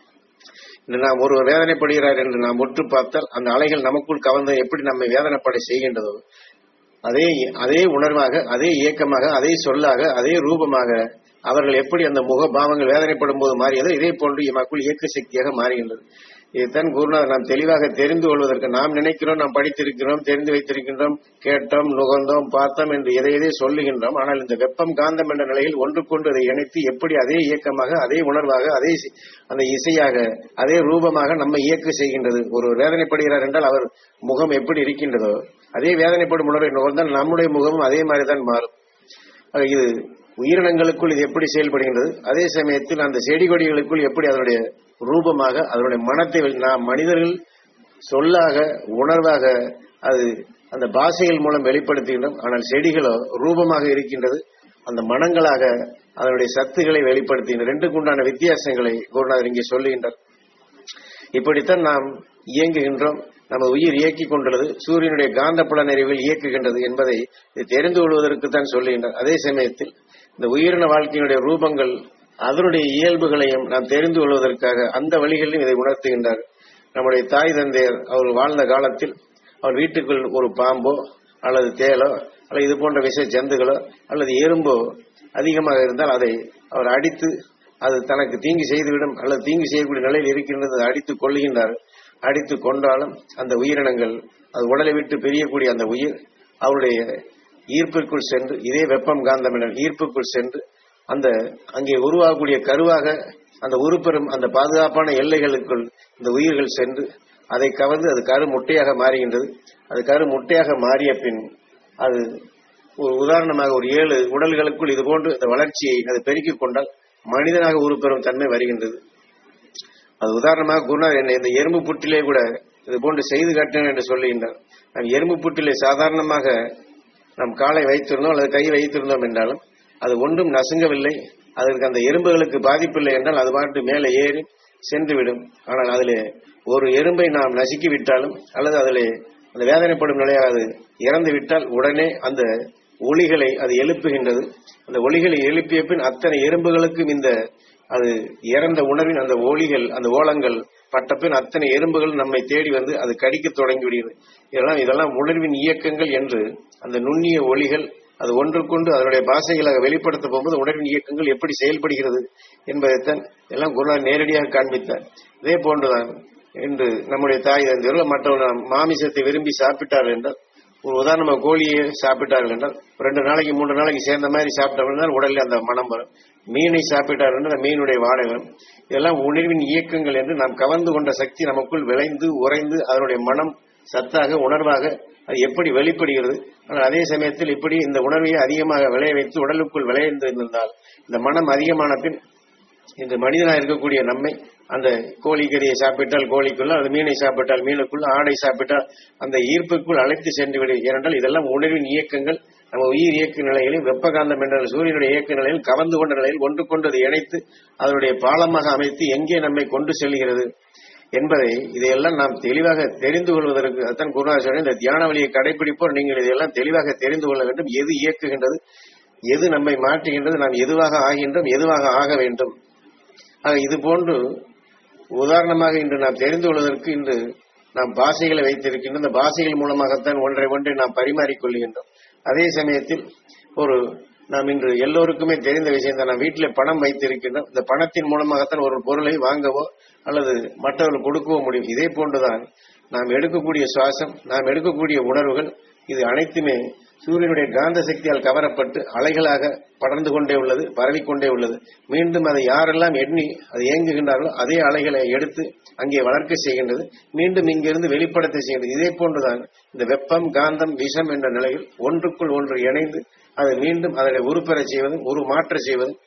இன்று நாம் ஒரு வேதனைப்படுகிறார் என்று நாம் உற்று பார்த்தால் அந்த அலைகள் நமக்குள் கவர்ந்து எப்படி நம்மை வேதனைப்பட செய்கின்றதோ அதே அதே உணர்வாக அதே இயக்கமாக அதே சொல்லாக அதே ரூபமாக அவர்கள் எப்படி அந்த முக பாவங்கள் வேதனைப்படும் போது மாறியதோ இதே போன்று எமக்குள் இயக்க சக்தியாக மாறுகின்றது இதுதான் குருநாதர் நாம் தெளிவாக தெரிந்து கொள்வதற்கு நாம் நினைக்கிறோம் நாம் படித்திருக்கிறோம் தெரிந்து வைத்திருக்கின்றோம் கேட்டோம் நுகர்ந்தோம் பார்த்தோம் என்று எதை எதை சொல்லுகின்றோம் ஆனால் இந்த வெப்பம் காந்தம் என்ற நிலையில் ஒன்றுக்கொண்டு அதை இணைத்து எப்படி அதே இயக்கமாக அதே உணர்வாக அதே சி- அந்த இசையாக அதே ரூபமாக நம்ம இயக்க செய்கின்றது ஒரு வேதனைப்படுகிறார் என்றால் அவர் முகம் எப்படி இருக்கின்றதோ அதே வேதனைப்படும் உணர்வை நுகர்ந்தால் நம்முடைய முகமும் அதே மாதிரி தான் மாறும் ஆக இது உயிரினங்களுக்குள் இது எப்படி செயல்படுகின்றது அதே சமயத்தில் அந்த செடி கொடிகளுக்குள் எப்படி அதனுடைய ரூபமாக அதனுடைய மனத்தை வெளி- நாம் மனிதர்கள் சொல்லாக உணர்வாக அது அந்த பாஷைகள் மூலம் வெளிப்படுத்துகின்றோம் ஆனால் செடிகளோ ரூபமாக இருக்கின்றது அந்த மனங்களாக அதனுடைய சத்துக்களை வெளிப்படுத்துகின்றன ரெண்டுக்கு உண்டான வித்தியாசங்களை குருநாதர் இங்கே சொல்லுகின்றார் இப்படித்தான் நாம் இயங்குகின்றோம் நம்ம உயிர் இயக்கிக் கொண்டுள்ளது சூரியனுடைய காந்தப்புல நிறைவில் இயக்குகின்றது என்பதை இது தெரிந்து கொள்வதற்கு தான் சொல்லுகின்றார் அதே சமயத்தில் இந்த உயிரின வாழ்க்கையினுடைய ரூபங்கள் அதனுடைய இயல்புகளையும் நாம் தெரிந்து கொள்வதற்காக அந்த வழிகளிலும் இதை உணர்த்துகின்றார் நம்முடைய தாய் தந்தையர் அவர் வாழ்ந்த காலத்தில் அவர் வீட்டுக்குள் ஒரு பாம்போ அல்லது தேளோ அல்லது இது போன்ற விஷ ஜந்துகளோ அல்லது எறும்போ அதிகமாக இருந்தால் அதை அவர் அடித்து அது தனக்கு தீங்கு செய்துவிடும் அல்லது தீங்கு செய்யக்கூடிய நிலையில் இருக்கின்றது அதை அடித்து கொள்ளுகின்றார் அடித்து கொண்டாலும் அந்த உயிரினங்கள் அது உடலை விட்டு பிரியக்கூடிய அந்த உயிர் அவருடைய ஈர்ப்பிற்குள் சென்று இதே வெப்பம் காந்தம் என்ற ஈர்ப்புக்குள் சென்று அந்த அங்கே உருவாகக்கூடிய கருவாக அந்த உருப்பெறும் அந்த பாதுகாப்பான எல்லைகளுக்குள் இந்த உயிர்கள் சென்று அதை கவர்ந்து அது கரு முட்டையாக மாறுகின்றது அது கரு முட்டையாக மாறிய பின் அது ஒரு உதாரணமாக ஒரு ஏழு உடல்களுக்குள் இது போன்று இந்த வளர்ச்சியை அது பெருக்கிக் கொண்டால் மனிதனாக உருப்பெறும் தன்மை வருகின்றது அது உதாரணமாக குருநாதர் என்னை இந்த எறும்பு புற்றிலே கூட இது போன்று செய்து காட்டினேன் என்று சொல்லுகின்றார் நாம் எறும்பு புற்றிலே சாதாரணமாக நம் காலை வைத்திருந்தோம் அல்லது கை வைத்திருந்தோம் என்றாலும் அது ஒன்றும் நசுங்கவில்லை அதற்கு அந்த எறும்புகளுக்கு பாதிப்பில்லை என்றால் அது பாட்டு மேலே ஏறி சென்றுவிடும் ஆனால் அதிலே ஒரு எறும்பை நாம் நசுக்கி விட்டாலும் அல்லது அதிலே அந்த வேதனைப்படும் நிலையாக அது இறந்து விட்டால் உடனே அந்த ஒளிகளை அது எழுப்புகின்றது அந்த ஒளிகளை எழுப்பிய பின் அத்தனை எறும்புகளுக்கும் இந்த அது இறந்த உணர்வின் அந்த ஒளிகள் அந்த ஓலங்கள் பட்ட பின் அத்தனை எறும்புகள் நம்மை தேடி வந்து அது கடிக்க தொடங்கி விடுகிறது இதெல்லாம் இதெல்லாம் உணர்வின் இயக்கங்கள் என்று அந்த நுண்ணிய ஒளிகள் அது ஒன்றுக்கொண்டு அதனுடைய பாசைகளாக வெளிப்படுத்த போகும்போது உணர்வின் இயக்கங்கள் எப்படி செயல்படுகிறது என்பதைத்தான் எல்லாம் குருநாதர் நேரடியாக காண்பித்தார் இதே போன்றுதான் இன்று நம்முடைய தாய் தந்தையர்கள் மற்றவர்கள் மாமிசத்தை விரும்பி சாப்பிட்டார்கள் என்றால் ஒரு உதாரணமாக கோழியை சாப்பிட்டார்கள் என்றால் ஒரு ரெண்டு நாளைக்கு மூன்று நாளைக்கு சேர்ந்த மாதிரி சாப்பிட்டார்கள் உடலில் அந்த மனம் வரும் மீனை சாப்பிட்டார்கள் என்றால் அந்த மீனுடைய வாடை வரும் இதெல்லாம் உணர்வின் இயக்கங்கள் என்று நாம் கவர்ந்து கொண்ட சக்தி நமக்குள் விளைந்து உறைந்து அதனுடைய மனம் சத்தாக உணர்வாக அது எப்படி வெளிப்படுகிறது ஆனால் அதே சமயத்தில் இப்படி இந்த உணர்வையை அதிகமாக விளைய வைத்து உடலுக்குள் விளைந்திருந்தால் இந்த மனம் அதிகமான பின் இந்த மனிதனாக இருக்கக்கூடிய நம்மை அந்த கோழிக்கறியை சாப்பிட்டால் கோழிக்குள்ள அந்த மீனை சாப்பிட்டால் மீனுக்குள்ள ஆடை சாப்பிட்டால் அந்த ஈர்ப்புக்குள் அழைத்து சென்று விடு ஏனென்றால் இதெல்லாம் உணர்வின் இயக்கங்கள் நம்ம உயிர் இயக்க நிலையிலும் வெப்பகாந்தம் என்ற சூரியனுடைய இயக்க நிலையில் கவர்ந்து கொண்ட நிலையில் ஒன்று கொண்டு அதை இணைத்து அதனுடைய பாலமாக அமைத்து எங்கே நம்மை கொண்டு செல்கிறது என்பதை இதையெல்லாம் நாம் தெளிவாக தெரிந்து கொள்வதற்கு அதான் குருநாதர் இந்த தியான வழியை கடைபிடிப்போர் நீங்கள் இதையெல்லாம் தெளிவாக தெரிந்து கொள்ள வேண்டும் எது இயக்குகின்றது எது நம்மை மாற்றுகின்றது நாம் எதுவாக ஆகின்றோம் எதுவாக ஆக வேண்டும் ஆக இது போன்று உதாரணமாக இன்று நாம் தெரிந்து கொள்வதற்கு இன்று நாம் பாஷைகளை வைத்திருக்கின்ற இந்த பாஷைகள் மூலமாகத்தான் ஒன்றை ஒன்றை நாம் பரிமாறிக்கொள்கின்றோம் அதே சமயத்தில் ஒரு நாம் இன்று எல்லோருக்குமே தெரிந்த விஷயம் தான் நாம் வீட்டில் பணம் வைத்திருக்கின்றோம் இந்த பணத்தின் மூலமாகத்தான் ஒரு பொருளை வாங்கவோ அல்லது மற்றவர்கள் கொடுக்கவோ முடியும் இதே போன்றுதான் நாம் எடுக்கக்கூடிய சுவாசம் நாம் எடுக்கக்கூடிய உணர்வுகள் இது அனைத்துமே சூரியனுடைய காந்த சக்தியால் கவரப்பட்டு அலைகளாக படர்ந்து கொண்டே உள்ளது பரவிக்கொண்டே உள்ளது மீண்டும் அதை யாரெல்லாம் எண்ணி அது இயங்குகின்றார்களோ அதே அலைகளை எடுத்து அங்கே வளர்க்க செய்கின்றது மீண்டும் இங்கிருந்து வெளிப்படுத்த செய்கின்றது இதே போன்றுதான் இந்த வெப்பம் காந்தம் விஷம் என்ற நிலையில் ஒன்றுக்குள் ஒன்று இணைந்து அதை மீண்டும் அதனை உருப்பெற செய்வதும் உருமாற்ற செய்வதும்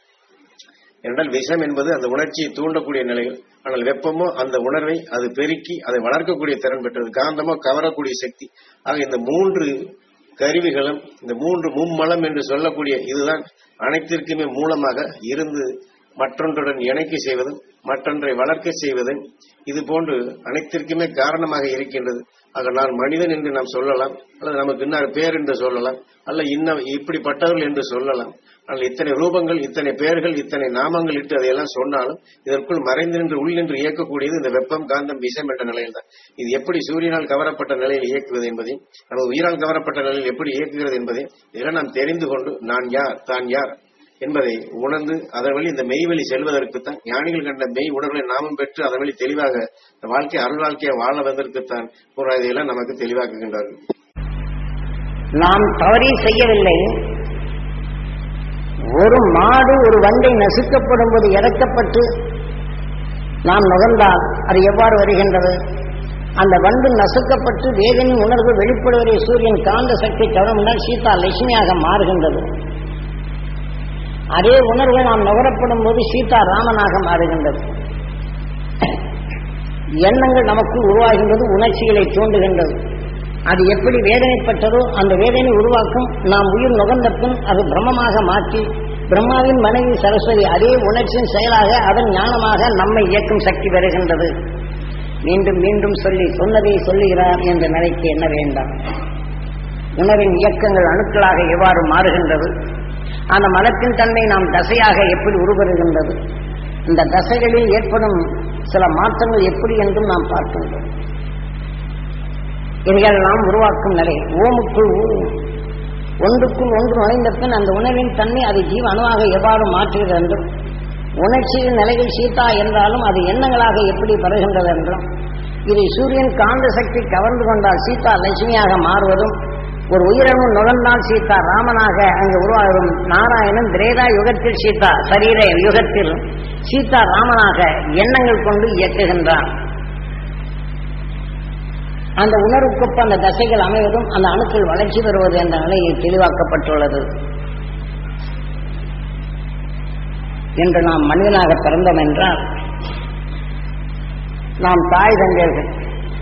என்றால் விஷம் என்பது அந்த உணர்ச்சியை தூண்டக்கூடிய நிலையில் ஆனால் வெப்பமோ அந்த உணர்வை அது பெருக்கி அதை வளர்க்கக்கூடிய திறன் பெற்றது காந்தமோ கவரக்கூடிய சக்தி ஆக இந்த மூன்று கருவிகளும் இந்த மூன்று மும்மலம் என்று சொல்லக்கூடிய இதுதான் அனைத்திற்குமே மூலமாக இருந்து மற்றொன்றுடன் இணைக்க செய்வதும் மற்றொன்றை வளர்க்க செய்வதும் இது போன்று அனைத்திற்குமே காரணமாக இருக்கின்றது ஆக நான் மனிதன் என்று நாம் சொல்லலாம் அல்லது நமக்கு இன்னொரு பேர் என்று சொல்லலாம் அல்ல இன்னும் இப்படிப்பட்டவர்கள் என்று சொல்லலாம் ஆனால் இத்தனை ரூபங்கள் இத்தனை பெயர்கள் இத்தனை நாமங்கள் இட்டு அதையெல்லாம் சொன்னாலும் இதற்குள் மறைந்து நின்று உள் நின்று இயக்கக்கூடியது இந்த வெப்பம் காந்தம் விஷம் என்ற நிலையில் தான் இது எப்படி சூரியனால் கவரப்பட்ட நிலையில் இயக்குவது என்பதையும் நமது உயிரால் கவரப்பட்ட நிலையில் எப்படி இயக்குகிறது என்பதையும் இதெல்லாம் நாம் தெரிந்து கொண்டு நான் யார் தான் யார் என்பதை உணர்ந்து அதன் வழி இந்த மெய்வழி செல்வதற்குத்தான் ஞானிகள் கண்ட மெய் உணர்வுகளை நாமும் பெற்று அதன் வழி தெளிவாக இந்த வாழ்க்கை அருள் வாழ்க்கையை வாழ வந்ததற்குத்தான் ஒரு இதையெல்லாம் நமக்கு தெளிவாக்குகின்றார்கள் நாம் தவறே செய்யவில்லை ஒரு மாடு ஒரு வண்டை நசுக்கப்படும் போது இறக்கப்பட்டு நாம் நுகர்ந்தால் அது எவ்வாறு வருகின்றது அந்த வண்டு நசுக்கப்பட்டு வேதனை உணர்வு வெளிப்படுவதை சூரியன் காந்த சக்தி கவனம்னால் சீதா லட்சுமியாக மாறுகின்றது அதே உணர்வு நாம் நுகரப்படும் போது சீதா ராமனாக மாறுகின்றது எண்ணங்கள் நமக்குள் உருவாகின்றது உணர்ச்சிகளை தூண்டுகின்றது அது எப்படி வேதனைப்பட்டதோ அந்த வேதனை உருவாக்கும் நாம் உயிர் நுகர்ந்த பின் அது பிரம்மமாக மாற்றி பிரம்மாவின் மனைவி சரஸ்வதி அதே உணர்ச்சியின் செயலாக அதன் ஞானமாக நம்மை இயக்கும் சக்தி பெறுகின்றது மீண்டும் மீண்டும் சொல்லி சொன்னதை சொல்லுகிறார் என்ற நிலைக்கு என்ன வேண்டாம் உணவின் இயக்கங்கள் அணுக்களாக எவ்வாறு மாறுகின்றது அந்த மனத்தின் தன்மை நாம் தசையாக எப்படி உருவருகின்றது இந்த தசைகளில் ஏற்படும் சில மாற்றங்கள் எப்படி என்றும் நாம் பார்க்கின்றோம் இவைகளெல்லாம் உருவாக்கும் நிலை ஓமுக்குள் ஊ ஒன்றுக்குள் ஒன்று நுழைந்த பின் அந்த உணர்வின் தன்மை அது ஜீவ அணுவாக எவ்வாறு மாற்றுகிறது என்றும் உணர்ச்சியின் நிலையில் சீதா என்றாலும் அது எண்ணங்களாக எப்படி வருகின்றது என்றும் இதை சூரியன் காந்த சக்தி கவர்ந்து கொண்டால் சீதா லட்சுமியாக மாறுவதும் ஒரு உயிரணு நுகர்ந்தால் சீதா ராமனாக அங்கு உருவாகும் நாராயணன் திரேதா யுகத்தில் சீதா சரீர யுகத்தில் சீதா ராமனாக எண்ணங்கள் கொண்டு இயக்குகின்றான் அந்த உணர்வுக்கொப்ப அந்த தசைகள் அமைவதும் அந்த அணுக்கள் வளர்ச்சி பெறுவது என்ற நிலையில் தெளிவாக்கப்பட்டுள்ளது என்று நாம் மனிதனாக பிறந்தோம் என்றால் நாம் தாய் தந்தையர்கள்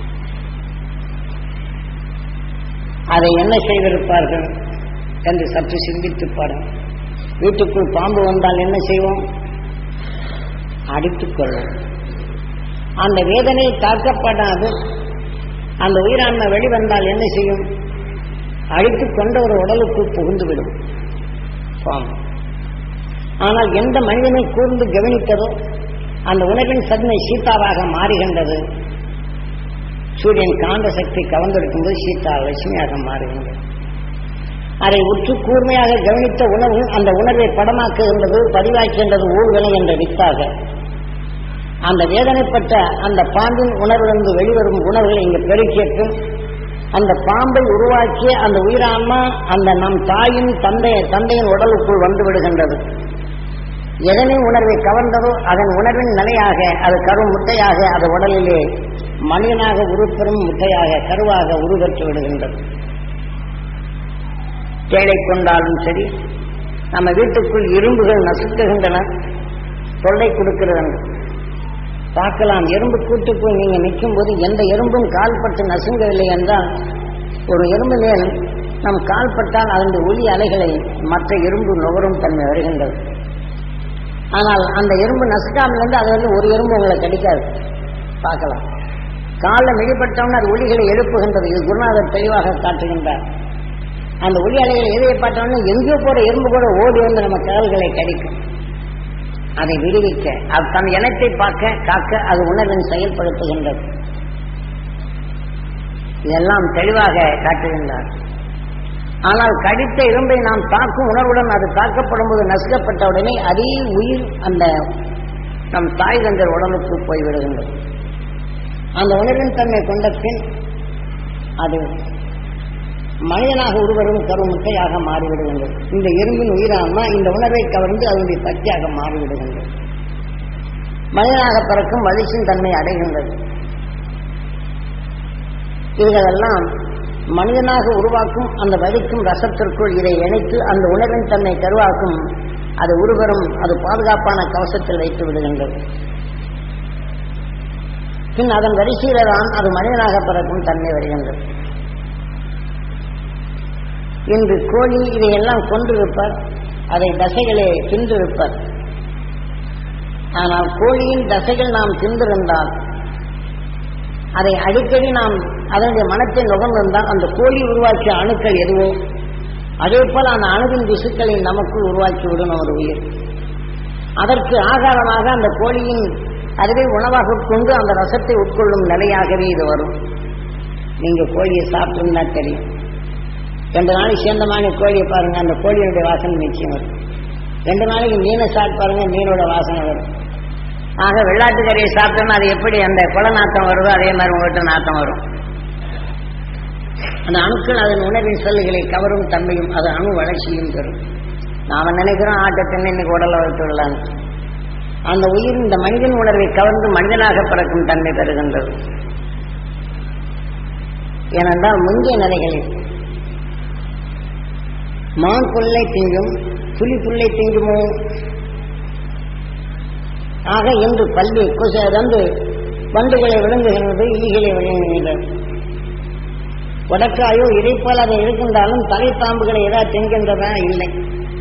அதை என்ன செய்திருப்பார்கள் என்று சற்று சிந்தித்து பாருங்கள் வீட்டுக்குள் பாம்பு வந்தால் என்ன செய்வோம் அடித்துக் கொள்வோம் அந்த வேதனை தாக்கப்படாது அந்த உயிரான்மை வெளிவந்தால் என்ன செய்யும் அழித்துக் கொண்ட ஒரு உடலுக்குள் புகுந்துவிடும் பாம்பு ஆனால் எந்த மனிதனை கூர்ந்து கவனித்ததோ அந்த உணர்வின் சத்மை சீதாவாக மாறுகின்றது சூரியன் காந்த சக்தி கவர்ந்திருக்கும் போது சீதா லட்சுமியாக மாறுகின்றது அதை உற்று கூர்மையாக கவனித்த உணர்வு அந்த உணர்வை படமாக்குகின்றது பதிவாக்குகின்றது ஊழ்வினை என்ற வித்தாக அந்த வேதனைப்பட்ட அந்த பாம்பின் உணர்விலிருந்து வெளிவரும் உணர்வுகளை இங்கு பெருக்கேற்றும் அந்த பாம்பை உருவாக்கிய அந்த உயிரான்மா அந்த நம் தாயின் தந்தை தந்தையின் உடலுக்குள் வந்து விடுகின்றது எதனை உணர்வை கவர்ந்ததோ அதன் உணர்வின் நிலையாக அது கரு முட்டையாக அது உடலிலே மனிதனாக உருப்பெறும் முட்டையாக கருவாக உருவெற்று விடுகின்றது தேளை கொண்டாலும் சரி நம்ம வீட்டுக்குள் இரும்புகள் நசுக்குகின்றன தொல்லை கொடுக்கிறது பார்க்கலாம் எறும்பு கூட்டுக்குள் நீங்க நிற்கும் போது எந்த எறும்பும் கால்பட்டு நசுங்கவில்லை என்றால் ஒரு எறும்பு மேல் நம் கால்பட்டால் அதனுடைய ஒளி அலைகளை மற்ற எறும்பு நுகரும் தன்மை வருகின்றது ஆனால் அந்த எறும்பு நசுக்காமல் இருந்து அது வந்து ஒரு எறும்பு உங்களை கடிக்காது பார்க்கலாம் காலில் மிடிப்பட்டவன அது ஒளிகளை எழுப்புகின்றது இது குருநாதர் தெளிவாக காட்டுகின்றார் அந்த ஒளி அலைகளை எதையை பார்த்தோம்னா எங்கேயோ போற எறும்பு கூட ஓடி வந்து நம்ம கால்களை கடிக்கும் அதை விடுவிக்க அது தன் இனத்தை பார்க்க காக்க அது உணர்வின் செயல்படுத்துகின்றது இதெல்லாம் தெளிவாக காட்டுகின்றார் ஆனால் கடித்த இரும்பை நாம் தாக்கும் உணர்வுடன் அது தாக்கப்படும் போது நசுக்கப்பட்ட உடனே அதே உயிர் அந்த நம் தாய் தந்தர் உடலுக்கு போய்விடுகின்றது அந்த உணர்வின் தன்மை கொண்ட பின் அது மனிதனாக ஒருவரும் கருமுட்டையாக மாறிவிடுகின்றது இந்த எறும்பின் உயிரான்மா இந்த உணர்வை கவர்ந்து அதனுடைய சக்தியாக மாறிவிடுகின்றது மனிதனாக பிறக்கும் வலிசின் தன்மை அடைகின்றது இதுகளெல்லாம் மனிதனாக உருவாக்கும் அந்த வலிக்கும் ரசத்திற்குள் இதை இணைத்து அந்த உணர்வின் தன்மை கருவாக்கும் அது உருவரும் அது பாதுகாப்பான கவசத்தில் வைத்து விடுகின்றது பின் அதன் வரிசையில தான் அது மனிதனாக பிறக்கும் தன்மை வருகின்றது இன்று கோழி இதையெல்லாம் கொன்றிருப்பர் அதை தசைகளை தின்றிருப்பர் ஆனால் கோழியின் தசைகள் நாம் தின்றிருந்தால் அதை அடிக்கடி நாம் அதனுடைய மனத்தை நுகர்ந்திருந்தால் அந்த கோழி உருவாக்கிய அணுக்கள் எதுவோ அதே போல அந்த அணுவின் திசுக்களை நமக்குள் உருவாக்கி விடும் ஒரு உயிர் அதற்கு ஆகாரமாக அந்த கோழியின் அதுவே உணவாக கொண்டு அந்த ரசத்தை உட்கொள்ளும் நிலையாகவே இது வரும் நீங்க கோழியை சாப்பிட்டுன்னா தெரியும் ரெண்டு நாளைக்கு சேர்ந்தமான கோழியை பாருங்க அந்த கோழியினுடைய வாசனை நிச்சயம் வரும் ரெண்டு நாளைக்கு மீனை சாப்பிட்டு பாருங்க மீனோட வாசனை வரும் ஆக வெள்ளாட்டுக்கறியை சாப்பிட்டோம்னா அது எப்படி அந்த குல நாத்தம் வருதோ அதே மாதிரி உங்கள்கிட்ட நாத்தம் வரும் அந்த அணுக்கள் அதன் உணவின் செல்லுகளை கவரும் தன்மையும் அது அணு வளர்ச்சியும் பெறும் நாம நினைக்கிறோம் ஆட்டத்தின் இன்னைக்கு உடலை வைத்துள்ளாங்க அந்த உயிர் இந்த மனிதன் உணர்வை கவர்ந்து மனிதனாக பிறக்கும் தன்மை பெறுகின்றது ஏனென்றால் முந்தைய நிலைகளில் மான் புல்லை திங்கும் புலி புல்லை திங்குமோ ஆக இன்று பள்ளி குச வந்து வண்டுகளை விழுங்குகின்றது ஈகளை விழுங்குகின்றது வடக்காயோ இதைப்போல் அதை இருக்கின்றாலும் தலைப்பாம்புகளை ஏதாவது தின்கின்றதா இல்லை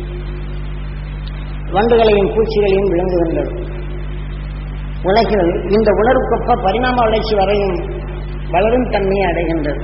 வண்டுகளையும் பூச்சிகளையும் விழுங்குகின்றது உலகில் இந்த உணர்வுக்கொப்ப பரிணாம வளர்ச்சி வரையும் வளரும் தன்மையை அடைகின்றது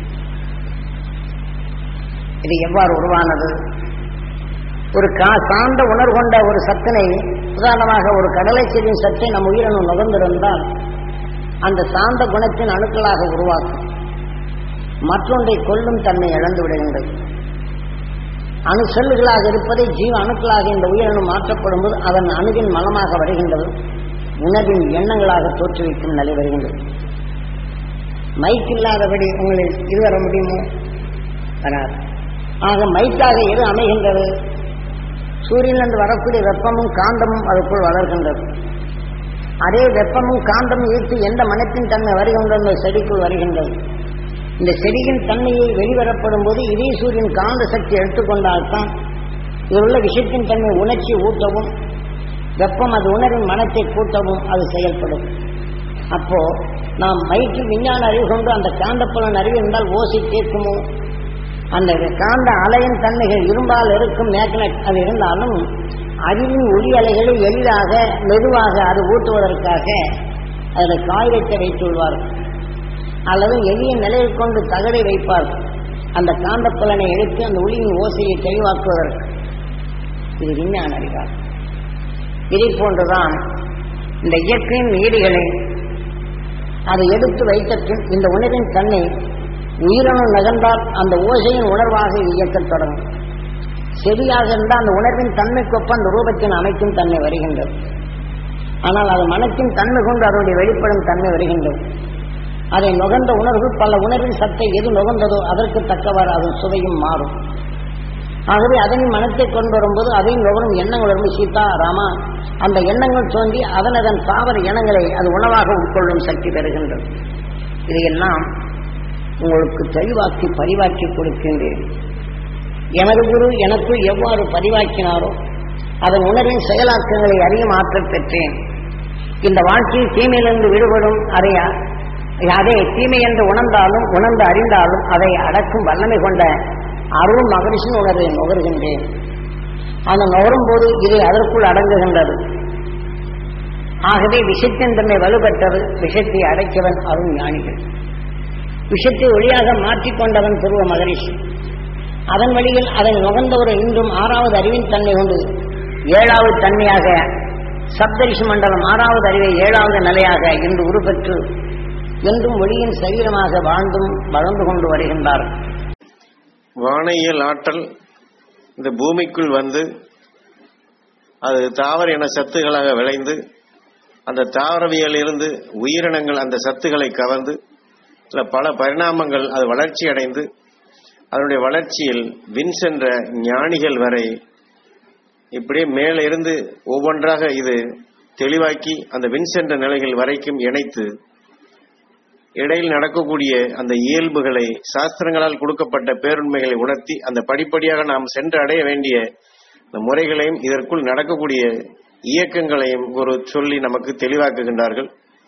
இது எவ்வாறு உருவானது ஒரு கா சார்ந்த உணர்வு கொண்ட ஒரு சத்தினை உதாரணமாக ஒரு கடலை செடியின் சத்தை நம் உயிரணு நுகர்ந்திருந்தால் அந்த சார்ந்த குணத்தின் அணுக்களாக உருவாக்கும் மற்றொன்றை கொல்லும் தன்மை இழந்து விடுகின்றது அணு செல்லுகளாக இருப்பதை ஜீவ அணுக்களாக இந்த உயிரணு மாற்றப்படும் போது அதன் அணுவின் மலமாக வருகின்றது உணர்வின் எண்ணங்களாக தோற்றுவிக்கும் நிலை வருகின்றது மைக் இல்லாதபடி உங்களில் இது வர முடியுமோ வராது ஆக மைக்காக எது அமைகின்றது சூரியனிலிருந்து வரக்கூடிய வெப்பமும் காந்தமும் அதுக்குள் வளர்கின்றது அதே வெப்பமும் காந்தமும் ஈர்த்து எந்த மனத்தின் தன்மை வருகின்றது அந்த செடிக்குள் வருகின்றது இந்த செடியின் தன்மையை வெளிவரப்படும் போது இதே சூரியன் காந்த சக்தி எடுத்துக்கொண்டால்தான் இதில் உள்ள விஷயத்தின் தன்மை உணர்ச்சி ஊட்டவும் வெப்பம் அது உணர்வின் மனத்தை கூட்டவும் அது செயல்படும் அப்போ நாம் வயிற்றில் விஞ்ஞான அறிவு கொண்டு அந்த காந்தப்புலன் அறிவு இருந்தால் ஓசை கேட்குமோ அந்த காந்த அலையின் தன்மைகள் இரும்பால் இருக்கும் மேக்னட் அது இருந்தாலும் அறிவின் ஒளி அலைகளை எளிதாக மெதுவாக அது ஊட்டுவதற்காக அதில் காகிதத்தை வைத்துள்வார்கள் அல்லது எளிய நிலையில் கொண்டு தகடை வைப்பார்கள் அந்த காந்த புலனை எடுத்து அந்த ஒளியின் ஓசையை தெளிவாக்குவதற்கு இது விஞ்ஞான அறிவாகும் இதை போன்றுதான் இந்த இயற்கையின் நீதிகளை அதை எடுத்து வைத்த பின் இந்த உணவின் தன்னை உயிரணு நகர்ந்தால் அந்த ஓசையின் உணர்வாக இது இயக்கத் தொடங்கும் செவியாக இருந்தால் அந்த உணர்வின் தன்மைக்கொப்ப அந்த ரூபத்தின் அமைக்கும் தன்மை வருகின்றது ஆனால் அது மனத்தின் தன்மை கொண்டு அதனுடைய வெளிப்படும் தன்மை வருகின்றது அதை நுகர்ந்த உணர்வு பல உணர்வின் சத்தை எது நுகர்ந்ததோ அதற்கு தக்கவாறு அதன் சுவையும் மாறும் ஆகவே அதனின் மனத்தை கொண்டு வரும்போது அதையும் நுகரும் எண்ணங்கள் வரும் சீதா ராமா அந்த எண்ணங்கள் தோன்றி அதன் அதன் தாவர இனங்களை அது உணவாக உட்கொள்ளும் சக்தி பெறுகின்றது இதையெல்லாம் உங்களுக்கு தெளிவாக்கி பரிவாக்கி கொடுக்கின்றேன் எனது குரு எனக்கு எவ்வாறு பதிவாக்கினாரோ அதன் உணர்வின் செயலாக்கங்களை அறியும் ஆற்றல் பெற்றேன் இந்த வாழ்க்கையில் தீமையிலிருந்து விடுபடும் அதை அதை தீமை என்று உணர்ந்தாலும் உணர்ந்து அறிந்தாலும் அதை அடக்கும் வல்லமை கொண்ட அருள் மகரிஷின் உணர்வை நுகர்கின்றேன் அந்த நுகரும் போது இது அதற்குள் அடங்குகின்றது ஆகவே விஷத்தின் தன்மை வலுப்பெற்றது விஷத்தை அடைக்கவன் அருள் ஞானிகள் விஷத்தை ஒளியாக மாற்றிக்கொண்டவன் துருவ மகரிஷி அதன் வழியில் அதை நுகர்ந்தவர் இன்றும் ஆறாவது அறிவின் தன்மை கொண்டு ஏழாவது தன்மையாக சப்தரிஷி மண்டலம் ஆறாவது அறிவை ஏழாவது நிலையாக இன்று உருப்பெற்று என்றும் ஒளியின் சரீரமாக வாழ்ந்தும் வளர்ந்து கொண்டு வருகின்றார் வானையியல் ஆற்றல் இந்த பூமிக்குள் வந்து அது தாவர இன சத்துகளாக விளைந்து அந்த தாவரவியல் இருந்து உயிரினங்கள் அந்த சத்துக்களை கவர்ந்து இல்ல பல பரிணாமங்கள் அது வளர்ச்சி அடைந்து அதனுடைய வளர்ச்சியில் வின் சென்ற ஞானிகள் வரை இப்படியே மேலே இருந்து ஒவ்வொன்றாக இது தெளிவாக்கி அந்த வின் சென்ற நிலைகள் வரைக்கும் இணைத்து இடையில் நடக்கக்கூடிய அந்த இயல்புகளை சாஸ்திரங்களால் கொடுக்கப்பட்ட பேருண்மைகளை உணர்த்தி அந்த படிப்படியாக நாம் சென்று அடைய வேண்டிய அந்த முறைகளையும் இதற்குள் நடக்கக்கூடிய இயக்கங்களையும் ஒரு சொல்லி நமக்கு தெளிவாக்குகின்றார்கள்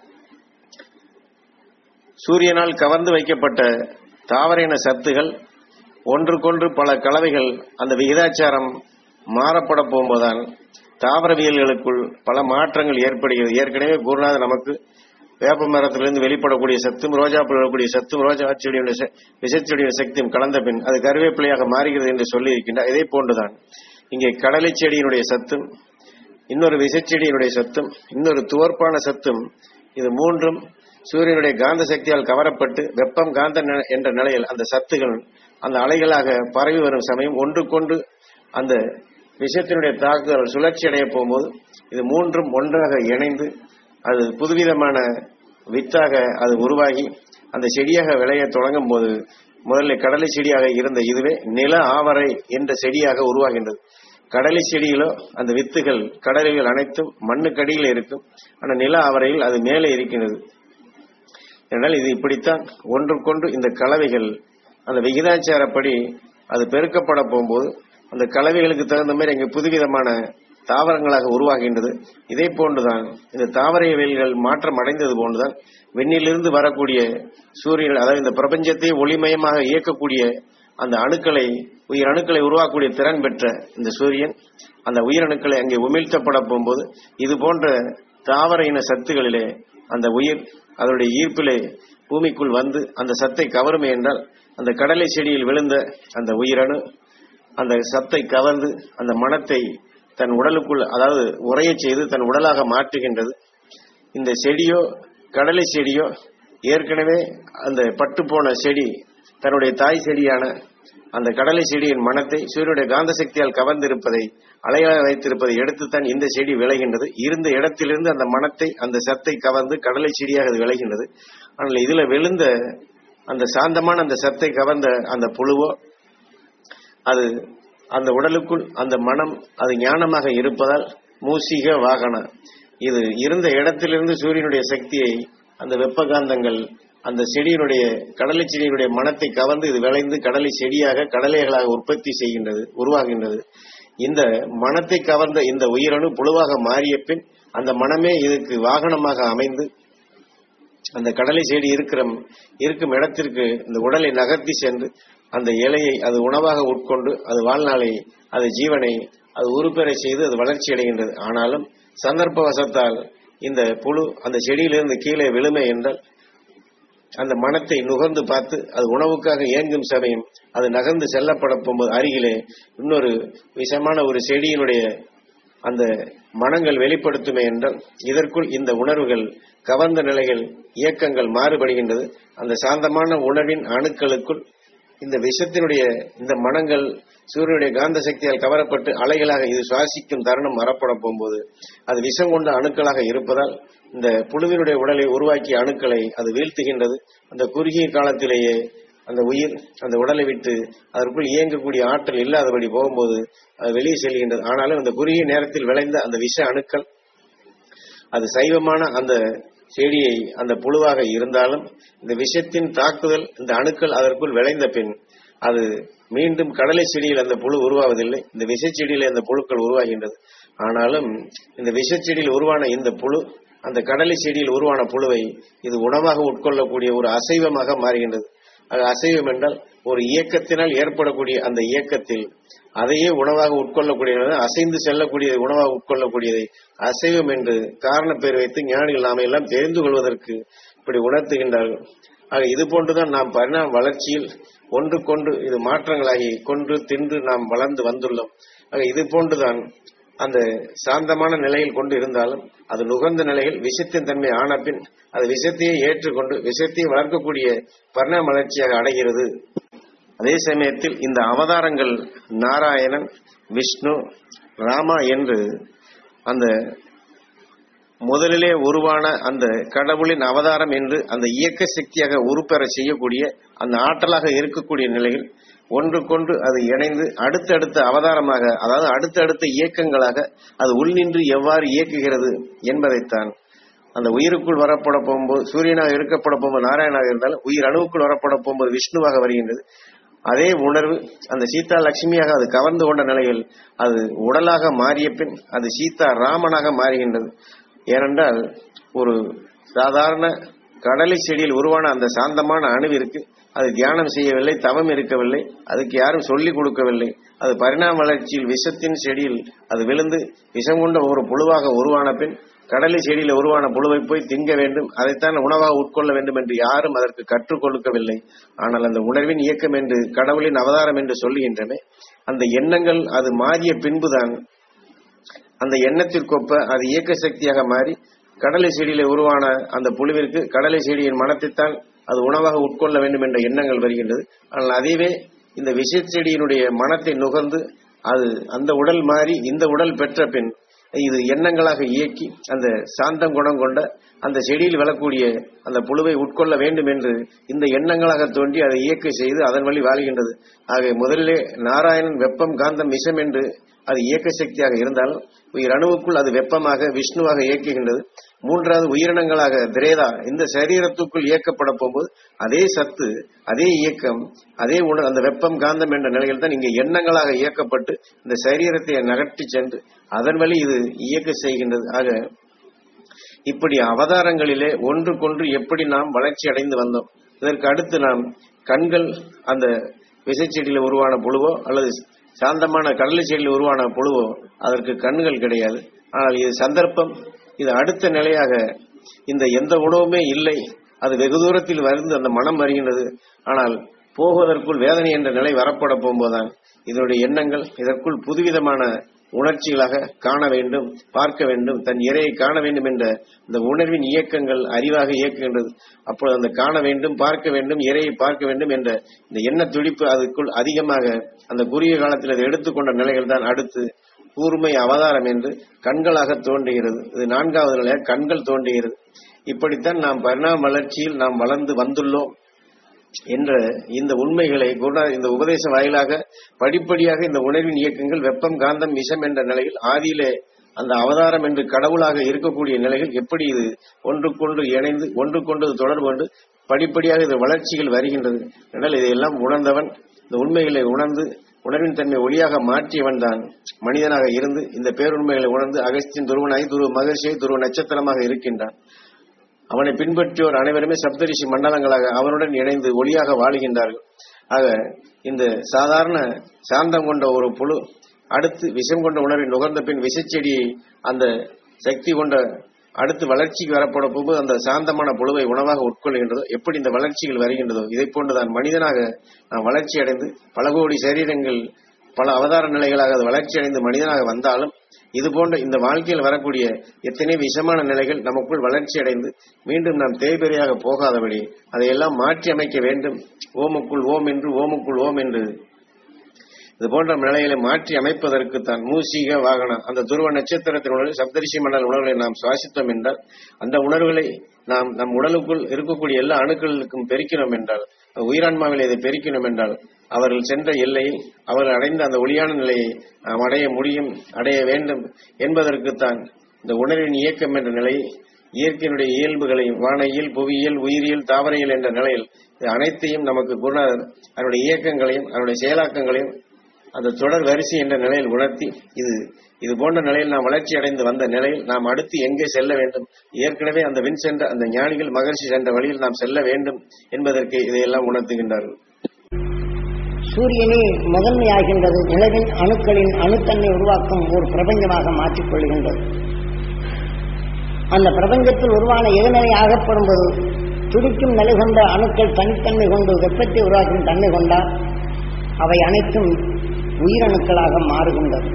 சூரியனால் கவர்ந்து வைக்கப்பட்ட தாவர இன சத்துகள் ஒன்றுக்கொன்று பல கலவைகள் அந்த விகிதாச்சாரம் மாறப்பட போகும்போதுதான் தாவரவியல்களுக்குள் பல மாற்றங்கள் ஏற்படுகிறது ஏற்கனவே குருநாதர் நமக்கு வேப்ப மரத்திலிருந்து வெளிப்படக்கூடிய சத்தும் ரோஜாப்பூ வரக்கூடிய சத்தும் ரோஜா செடியுடைய ச- விஷச்செடியுடைய சக்தியும் கலந்த பின் அது கருவேப்பிலையாக மாறுகிறது என்று சொல்லி இருக்கின்றார் இதே போன்றுதான் இங்கே கடலை செடியினுடைய சத்தும் இன்னொரு விசைச்செடியினுடைய சத்தும் இன்னொரு துவர்ப்பான சத்தும் இது மூன்றும் சூரியனுடைய காந்த சக்தியால் கவரப்பட்டு வெப்பம் காந்த நி- என்ற நிலையில் அந்த சத்துகள் அந்த அலைகளாக பரவி வரும் சமயம் ஒன்றுக்கொண்டு அந்த விஷயத்தினுடைய தாக்குதல் சுழற்சி அடைய போகும்போது இது மூன்றும் ஒன்றாக இணைந்து அது புதுவிதமான வித்தாக அது உருவாகி அந்த செடியாக விளைய தொடங்கும் போது முதல்ல கடலை செடியாக இருந்த இதுவே நில ஆவரை என்ற செடியாக உருவாகின்றது கடலை செடியிலோ அந்த வித்துகள் கடலைகள் அனைத்தும் மண்ணுக்கடியில் இருக்கும் ஆனால் நில ஆவரையில் அது மேலே இருக்கின்றது என்றால் இது இப்படித்தான் ஒன்றுக்கொன்று இந்த கலவைகள் அந்த விகிதாச்சாரப்படி அது பெருக்கப்பட போகும்போது அந்த கலவைகளுக்கு தகுந்த மாதிரி இங்கே புதுவிதமான தாவரங்களாக உருவாகின்றது இதே போன்றுதான் இந்த தாவரவியல்கள் மாற்றம் அடைந்தது போன்றுதான் விண்ணிலிருந்து வரக்கூடிய சூரியன் அதாவது இந்த பிரபஞ்சத்தை ஒளிமயமாக இயக்கக்கூடிய அந்த அணுக்களை உயிர் அணுக்களை உருவாக்கக்கூடிய திறன் பெற்ற இந்த சூரியன் அந்த உயிரணுக்களை அங்கே உமிழ்த்தப்பட போகும்போது இது போன்ற தாவர இன சத்துகளிலே அந்த உயிர் அதனுடைய ஈர்ப்பிலே பூமிக்குள் வந்து அந்த சத்தை கவருமே என்றால் அந்த கடலை செடியில் விழுந்த அந்த உயிரணு அந்த சத்தை கவர்ந்து அந்த மனத்தை தன் உடலுக்குள் அதாவது உறையச் செய்து தன் உடலாக மாற்றுகின்றது இந்த செடியோ கடலை செடியோ ஏற்கனவே அந்த பட்டுப்போன செடி தன்னுடைய தாய் செடியான அந்த கடலை செடியின் மனத்தை சூரியனுடைய காந்த சக்தியால் கவர்ந்திருப்பதை அலையாக வைத்திருப்பதை எடுத்துத்தான் இந்த செடி விளைகின்றது இருந்த இடத்திலிருந்து அந்த மனத்தை அந்த சத்தை கவர்ந்து கடலை செடியாக அது விளைகின்றது ஆனால் இதுல விழுந்த அந்த சாந்தமான அந்த சத்தை கவர்ந்த அந்த புழுவோ அது அந்த உடலுக்குள் அந்த மனம் அது ஞானமாக இருப்பதால் மூசிக வாகன இது இருந்த இடத்திலிருந்து சூரியனுடைய சக்தியை அந்த வெப்பகாந்தங்கள் அந்த செடியினுடைய கடலை செடியினுடைய மனத்தை கவர்ந்து இது விளைந்து கடலை செடியாக கடலைகளாக உற்பத்தி செய்கின்றது உருவாகின்றது இந்த மனத்தை கவர்ந்த இந்த உயிரணு புழுவாக மாறிய பின் அந்த மனமே இதுக்கு வாகனமாக அமைந்து அந்த கடலை செடி இருக்கிற இருக்கும் இடத்திற்கு இந்த உடலை நகர்த்தி சென்று அந்த இலையை அது உணவாக உட்கொண்டு அது வாழ்நாளை அது ஜீவனை அது உருப்பெற செய்து அது வளர்ச்சி அடைகின்றது ஆனாலும் சந்தர்ப்ப வசத்தால் இந்த புழு அந்த செடியிலிருந்து கீழே விழுமை என்றால் அந்த மனத்தை நுகர்ந்து பார்த்து அது உணவுக்காக இயங்கும் சமயம் அது நகர்ந்து செல்லப்பட போகும்போது அருகிலே இன்னொரு விஷமான ஒரு செடியினுடைய அந்த மனங்கள் வெளிப்படுத்துமே என்றால் இதற்குள் இந்த உணர்வுகள் கவர்ந்த நிலைகள் இயக்கங்கள் மாறுபடுகின்றது அந்த சாந்தமான உணர்வின் அணுக்களுக்குள் இந்த விஷத்தினுடைய இந்த மனங்கள் சூரியனுடைய காந்த சக்தியால் கவரப்பட்டு அலைகளாக இது சுவாசிக்கும் தருணம் மறப்பட போகும்போது அது விஷம் கொண்ட அணுக்களாக இருப்பதால் இந்த புழுவினுடைய உடலை உருவாக்கிய அணுக்களை அது வீழ்த்துகின்றது அந்த குறுகிய காலத்திலேயே அந்த உயிர் அந்த உடலை விட்டு அதற்குள் இயங்கக்கூடிய ஆற்றல் இல்லாதபடி போகும்போது அது வெளியே செல்கின்றது ஆனாலும் அந்த குறுகிய நேரத்தில் விளைந்த அந்த விஷ அணுக்கள் அது சைவமான அந்த செடியை அந்த புழுவாக இருந்தாலும் இந்த விஷத்தின் தாக்குதல் இந்த அணுக்கள் அதற்குள் விளைந்த பின் அது மீண்டும் கடலை செடியில் அந்த புழு உருவாவதில்லை இந்த விஷச்செடியில் அந்த புழுக்கள் உருவாகின்றது ஆனாலும் இந்த விஷச்செடியில் உருவான இந்த புழு அந்த கடலை செடியில் உருவான புழுவை இது உணவாக உட்கொள்ளக்கூடிய ஒரு அசைவமாக மாறுகின்றது அது அசைவம் என்றால் ஒரு இயக்கத்தினால் ஏற்படக்கூடிய அந்த இயக்கத்தில் அதையே உணவாக உட்கொள்ளக்கூடியது அசைந்து செல்லக்கூடிய உணவாக உட்கொள்ளக்கூடியதை அசைவம் என்று காரண பேர் வைத்து ஞானிகள் நாம எல்லாம் தெரிந்து கொள்வதற்கு இப்படி உணர்த்துகின்றார்கள் ஆக இது போன்றுதான் நாம் பரிணாம வளர்ச்சியில் ஒன்றுக்கொன்று இது மாற்றங்களாகி கொன்று தின்று நாம் வளர்ந்து வந்துள்ளோம் ஆக இது போன்றுதான் அந்த சாந்தமான நிலையில் கொண்டு இருந்தாலும் அது நுகர்ந்த நிலையில் விஷத்தின் தன்மை ஆன பின் அது விஷத்தையே ஏற்றுக்கொண்டு விஷத்தையே வளர்க்கக்கூடிய பரிணாம வளர்ச்சியாக அடைகிறது அதே சமயத்தில் இந்த அவதாரங்கள் நாராயணன் விஷ்ணு ராமா என்று அந்த முதலிலே உருவான அந்த கடவுளின் அவதாரம் என்று அந்த இயக்க சக்தியாக உருப்பெற செய்யக்கூடிய அந்த ஆற்றலாக இருக்கக்கூடிய நிலையில் ஒன்றுக்கொன்று அது இணைந்து அடுத்தடுத்த அவதாரமாக அதாவது அடுத்தடுத்த இயக்கங்களாக அது உள்நின்று எவ்வாறு இயக்குகிறது என்பதைத்தான் அந்த உயிருக்குள் வரப்பட போகும்போது சூரியனாக இருக்கப்பட போகும்போது நாராயணாக இருந்தாலும் உயிர் அணுவுக்குள் வரப்பட போகும்போது விஷ்ணுவாக வருகின்றது அதே உணர்வு அந்த சீதா லட்சுமியாக அது கவர்ந்து கொண்ட நிலையில் அது உடலாக மாறிய பின் அது சீதா ராமனாக மாறுகின்றது ஏனென்றால் ஒரு சாதாரண கடலை செடியில் உருவான அந்த சாந்தமான அணுவிற்கு அது தியானம் செய்யவில்லை தவம் இருக்கவில்லை அதுக்கு யாரும் சொல்லிக் கொடுக்கவில்லை அது பரிணாம வளர்ச்சியில் விஷத்தின் செடியில் அது விழுந்து விஷம் கொண்ட ஒரு புழுவாக உருவான பின் கடலை செடியில் உருவான புழுவை போய் திங்க வேண்டும் அதைத்தான் உணவாக உட்கொள்ள வேண்டும் என்று யாரும் அதற்கு கற்றுக் கொடுக்கவில்லை ஆனால் அந்த உணர்வின் இயக்கம் என்று கடவுளின் அவதாரம் என்று சொல்லுகின்றன அந்த எண்ணங்கள் அது மாறிய பின்புதான் அந்த எண்ணத்திற்கொப்ப அது இயக்க சக்தியாக மாறி கடலை செடியில உருவான அந்த புழுவிற்கு கடலை செடியின் மனத்தைத்தான் அது உணவாக உட்கொள்ள வேண்டும் என்ற எண்ணங்கள் வருகின்றது ஆனால் அதுவே இந்த விஷ செடியினுடைய மனத்தை நுகர்ந்து அது அந்த உடல் மாறி இந்த உடல் பெற்ற பின் இது எண்ணங்களாக இயக்கி அந்த சாந்தம் குணம் கொண்ட அந்த செடியில் வளரக்கூடிய அந்த புழுவை உட்கொள்ள வேண்டும் என்று இந்த எண்ணங்களாக தோன்றி அதை இயக்க செய்து அதன் வழி வாழ்கின்றது ஆக முதலிலே நாராயணன் வெப்பம் காந்தம் விஷம் என்று அது இயக்க சக்தியாக இருந்தாலும் உயிர் அணுவுக்குள் அது வெப்பமாக விஷ்ணுவாக இயக்குகின்றது மூன்றாவது உயிரினங்களாக திரேதா இந்த சரீரத்துக்குள் இயக்கப்பட போகும்போது அதே சத்து அதே இயக்கம் அதே உணர் அந்த வெப்பம் காந்தம் என்ற நிலையில் தான் இங்கே எண்ணங்களாக இயக்கப்பட்டு இந்த சரீரத்தை நகர்த்தி சென்று அதன் வழி இது இயக்க செய்கின்றது ஆக இப்படி அவதாரங்களிலே ஒன்றுக்கொன்று எப்படி நாம் வளர்ச்சி அடைந்து வந்தோம் இதற்கு அடுத்து நாம் கண்கள் அந்த விசைச்செடியில் உருவான புழுவோ அல்லது சாந்தமான கடலை செடியில் உருவான புழுவோ அதற்கு கண்கள் கிடையாது ஆனால் இது சந்தர்ப்பம் இது அடுத்த நிலையாக இந்த எந்த உணவுமே இல்லை அது வெகு தூரத்தில் வந்து அந்த மனம் வருகின்றது ஆனால் போவதற்குள் வேதனை என்ற நிலை வரப்பட போகும்போதுதான் இதனுடைய எண்ணங்கள் இதற்குள் புதுவிதமான உணர்ச்சிகளாக காண வேண்டும் பார்க்க வேண்டும் தன் இறையை காண வேண்டும் என்ற இந்த உணர்வின் இயக்கங்கள் அறிவாக இயக்குகின்றது அப்பொழுது அந்த காண வேண்டும் பார்க்க வேண்டும் இறையை பார்க்க வேண்டும் என்ற இந்த எண்ண துடிப்பு அதுக்குள் அதிகமாக அந்த குறுகிய காலத்தில் அதை எடுத்துக்கொண்ட நிலைகள் தான் அடுத்து கூர்மை அவதாரம் என்று கண்களாக தோன்றுகிறது இது நான்காவது நிலையாக கண்கள் தோன்றுகிறது இப்படித்தான் நாம் பரிணாம வளர்ச்சியில் நாம் வளர்ந்து வந்துள்ளோம் என்ற இந்த உண்மைகளை குருநாதர் இந்த உபதேச வாயிலாக படிப்படியாக இந்த உணர்வின் இயக்கங்கள் வெப்பம் காந்தம் விஷம் என்ற நிலையில் ஆதியிலே அந்த அவதாரம் என்று கடவுளாக இருக்கக்கூடிய நிலைகள் எப்படி இது ஒன்றுக்கொன்று இணைந்து ஒன்றுக்கொண்டு தொடர்பு கொண்டு படிப்படியாக இது வளர்ச்சிகள் வருகின்றது என்றால் இதையெல்லாம் உணர்ந்தவன் இந்த உண்மைகளை உணர்ந்து உணர்வின் தன்மை ஒளியாக மாற்றியவன் தான் மனிதனாக இருந்து இந்த பேருண்மைகளை உணர்ந்து அகஸ்தின் துருவனாய் துருவ மகிழ்ச்சியை துருவ நட்சத்திரமாக இருக்கின்றான் அவனை பின்பற்றியோர் அனைவருமே சப்தரிஷி மண்டலங்களாக அவனுடன் இணைந்து ஒளியாக வாழுகின்றார்கள் ஆக இந்த சாதாரண சாந்தம் கொண்ட ஒரு புழு அடுத்து விஷம் கொண்ட உணர்வை நுகர்ந்த பின் விஷச்செடியை அந்த சக்தி கொண்ட அடுத்து வளர்ச்சிக்கு வரப்பட போகும்போது அந்த சாந்தமான புழுவை உணவாக உட்கொள்கின்றதோ எப்படி இந்த வளர்ச்சிகள் வருகின்றதோ இதை போன்றுதான் மனிதனாக நாம் வளர்ச்சி அடைந்து பல கோடி சரீரங்கள் பல அவதார நிலைகளாக அது வளர்ச்சி அடைந்து மனிதனாக வந்தாலும் இது போன்ற இந்த வாழ்க்கையில் வரக்கூடிய எத்தனை விஷமான நிலைகள் நமக்குள் வளர்ச்சி அடைந்து மீண்டும் நாம் தேய்பெறியாக போகாதபடி அதையெல்லாம் மாற்றி அமைக்க வேண்டும் ஓமுக்குள் ஓம் என்று ஓமுக்குள் ஓம் என்று இது போன்ற நிலைகளை மாற்றி அமைப்பதற்கு தான் மூசிக வாகனம் அந்த துருவ நட்சத்திரத்தின் உணர்வு சப்தரிஷி மண்டல உணர்வுகளை நாம் சுவாசித்தோம் என்றால் அந்த உணர்வுகளை நாம் நம் உடலுக்குள் இருக்கக்கூடிய எல்லா அணுக்களுக்கும் பெருக்கினோம் என்றால் உயிரான்மாவில் இதை பெருக்கினோம் என்றால் அவர்கள் சென்ற எல்லையை அவர்கள் அடைந்த அந்த ஒளியான நிலையை நாம் அடைய முடியும் அடைய வேண்டும் என்பதற்குத்தான் இந்த உணர்வின் இயக்கம் என்ற நிலை இயற்கையினுடைய இயல்புகளையும் வானையியல் புவியியல் உயிரியல் தாவரையியல் என்ற நிலையில் இது அனைத்தையும் நமக்கு குருநாதர் அதனுடைய இயக்கங்களையும் அதனுடைய செயலாக்கங்களையும் அந்த தொடர் வரிசை என்ற நிலையில் உணர்த்தி இது இது போன்ற நிலையில் நாம் வளர்ச்சி அடைந்து வந்த நிலையில் நாம் அடுத்து எங்கே செல்ல வேண்டும் ஏற்கனவே அந்த வின் சென்ற அந்த ஞானிகள் மகர்ஷி சென்ற வழியில் நாம் செல்ல வேண்டும் என்பதற்கு இதையெல்லாம் உணர்த்துகின்றார்கள் சூரியனே முதன்மையாகின்றது நிலவின் அணுக்களின் அணுத்தன்மை உருவாக்கும் ஒரு பிரபஞ்சமாக மாற்றிக்கொள்கின்றது அந்த பிரபஞ்சத்தில் உருவான எதிர்நிலை ஆகப்படும்போது துடிக்கும் நிலை கொண்ட அணுக்கள் தனித்தன்மை கொண்டு வெப்பத்தை உருவாக்கும் தன்மை கொண்டால் அவை அனைத்தும் உயிரணுக்களாக மாறுகின்றது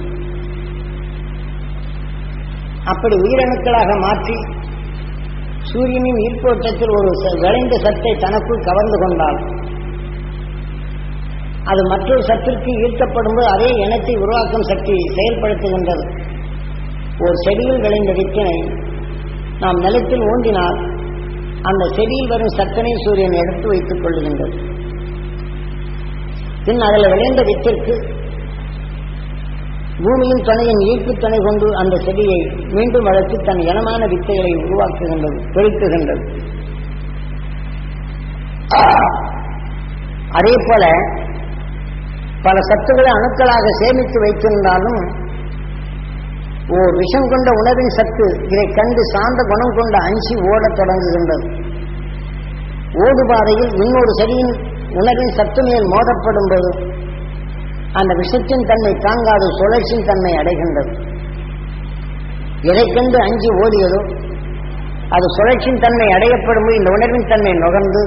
அப்படி உயிரணுக்களாக மாற்றி சூரியனின் ஈர்ப்போட்டத்தில் ஒரு ச- விளைந்த சத்தை தனக்குள் கவர்ந்து கொண்டால் அது மற்றொரு சத்திற்கு ஈர்க்கப்படும்போது அதே இனத்தை உருவாக்கும் சக்தி செயல்படுத்துகின்றது ஒரு செடியில் விளைந்த வித்தினை நாம் நிலத்தில் ஊண்டினால் அந்த செடியில் வரும் சத்தனை சூரியன் எடுத்து வைத்துக் கொள்ளுகின்றது பின் அதில் விளைந்த வித்திற்கு பூமியின் துணையின் ஈர்ப்பு துணை கொண்டு அந்த செடியை மீண்டும் வளர்த்து தன் இனமான வித்தைகளை உருவாக்குகின்றது பெருக்குகின்றது அதே போல பல சத்துக்களை அணுக்களாக சேமித்து வைத்திருந்தாலும் ஓர் விஷம் கொண்ட உணவின் சத்து இதை கண்டு சார்ந்த குணம் கொண்ட அஞ்சி ஓடத் தொடங்குகின்றது ஓடுபாதையில் இன்னொரு செடியின் உணவின் சத்து மேல் மோதப்படும் போது அந்த விஷத்தின் தன்மை தாங்காது சுழற்சியின் தன்மை அடைகின்றது எதை கண்டு அஞ்சி ஓடியதோ அது சுழற்சியின் தன்மை அடையப்படும் போது இந்த உணர்வின் தன்மை நுகர்ந்து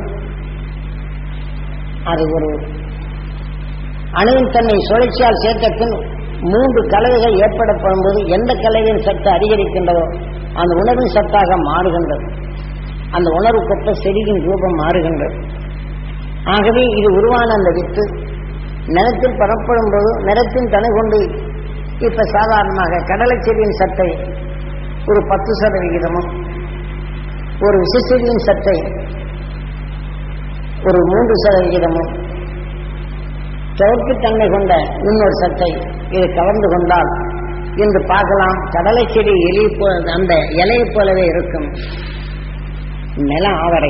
அது ஒரு அணுவின் தன்மை சுழற்சியால் சேர்த்த பின் மூன்று கலவைகள் ஏற்படப்படும் போது எந்த கலவையின் சத்து அதிகரிக்கின்றதோ அந்த உணர்வின் சத்தாக மாறுகின்றது அந்த உணர்வுக்கொத்த செடியின் ரூபம் மாறுகின்றது ஆகவே இது உருவான அந்த வித்து நிலத்தில் பரப்படும் போது நிலத்தின் தனை கொண்டு இப்ப சாதாரணமாக கடலை செடியின் சத்தை ஒரு பத்து சதவிகிதமும் ஒரு விசைச்செடியின் சத்தை ஒரு மூன்று சதவிகிதமும் தன்மை கொண்ட இன்னொரு சத்தை இது கவர்ந்து கொண்டால் இன்று பார்க்கலாம் கடலை செடி எலி போ அந்த இலையை போலவே இருக்கும் நில ஆவரை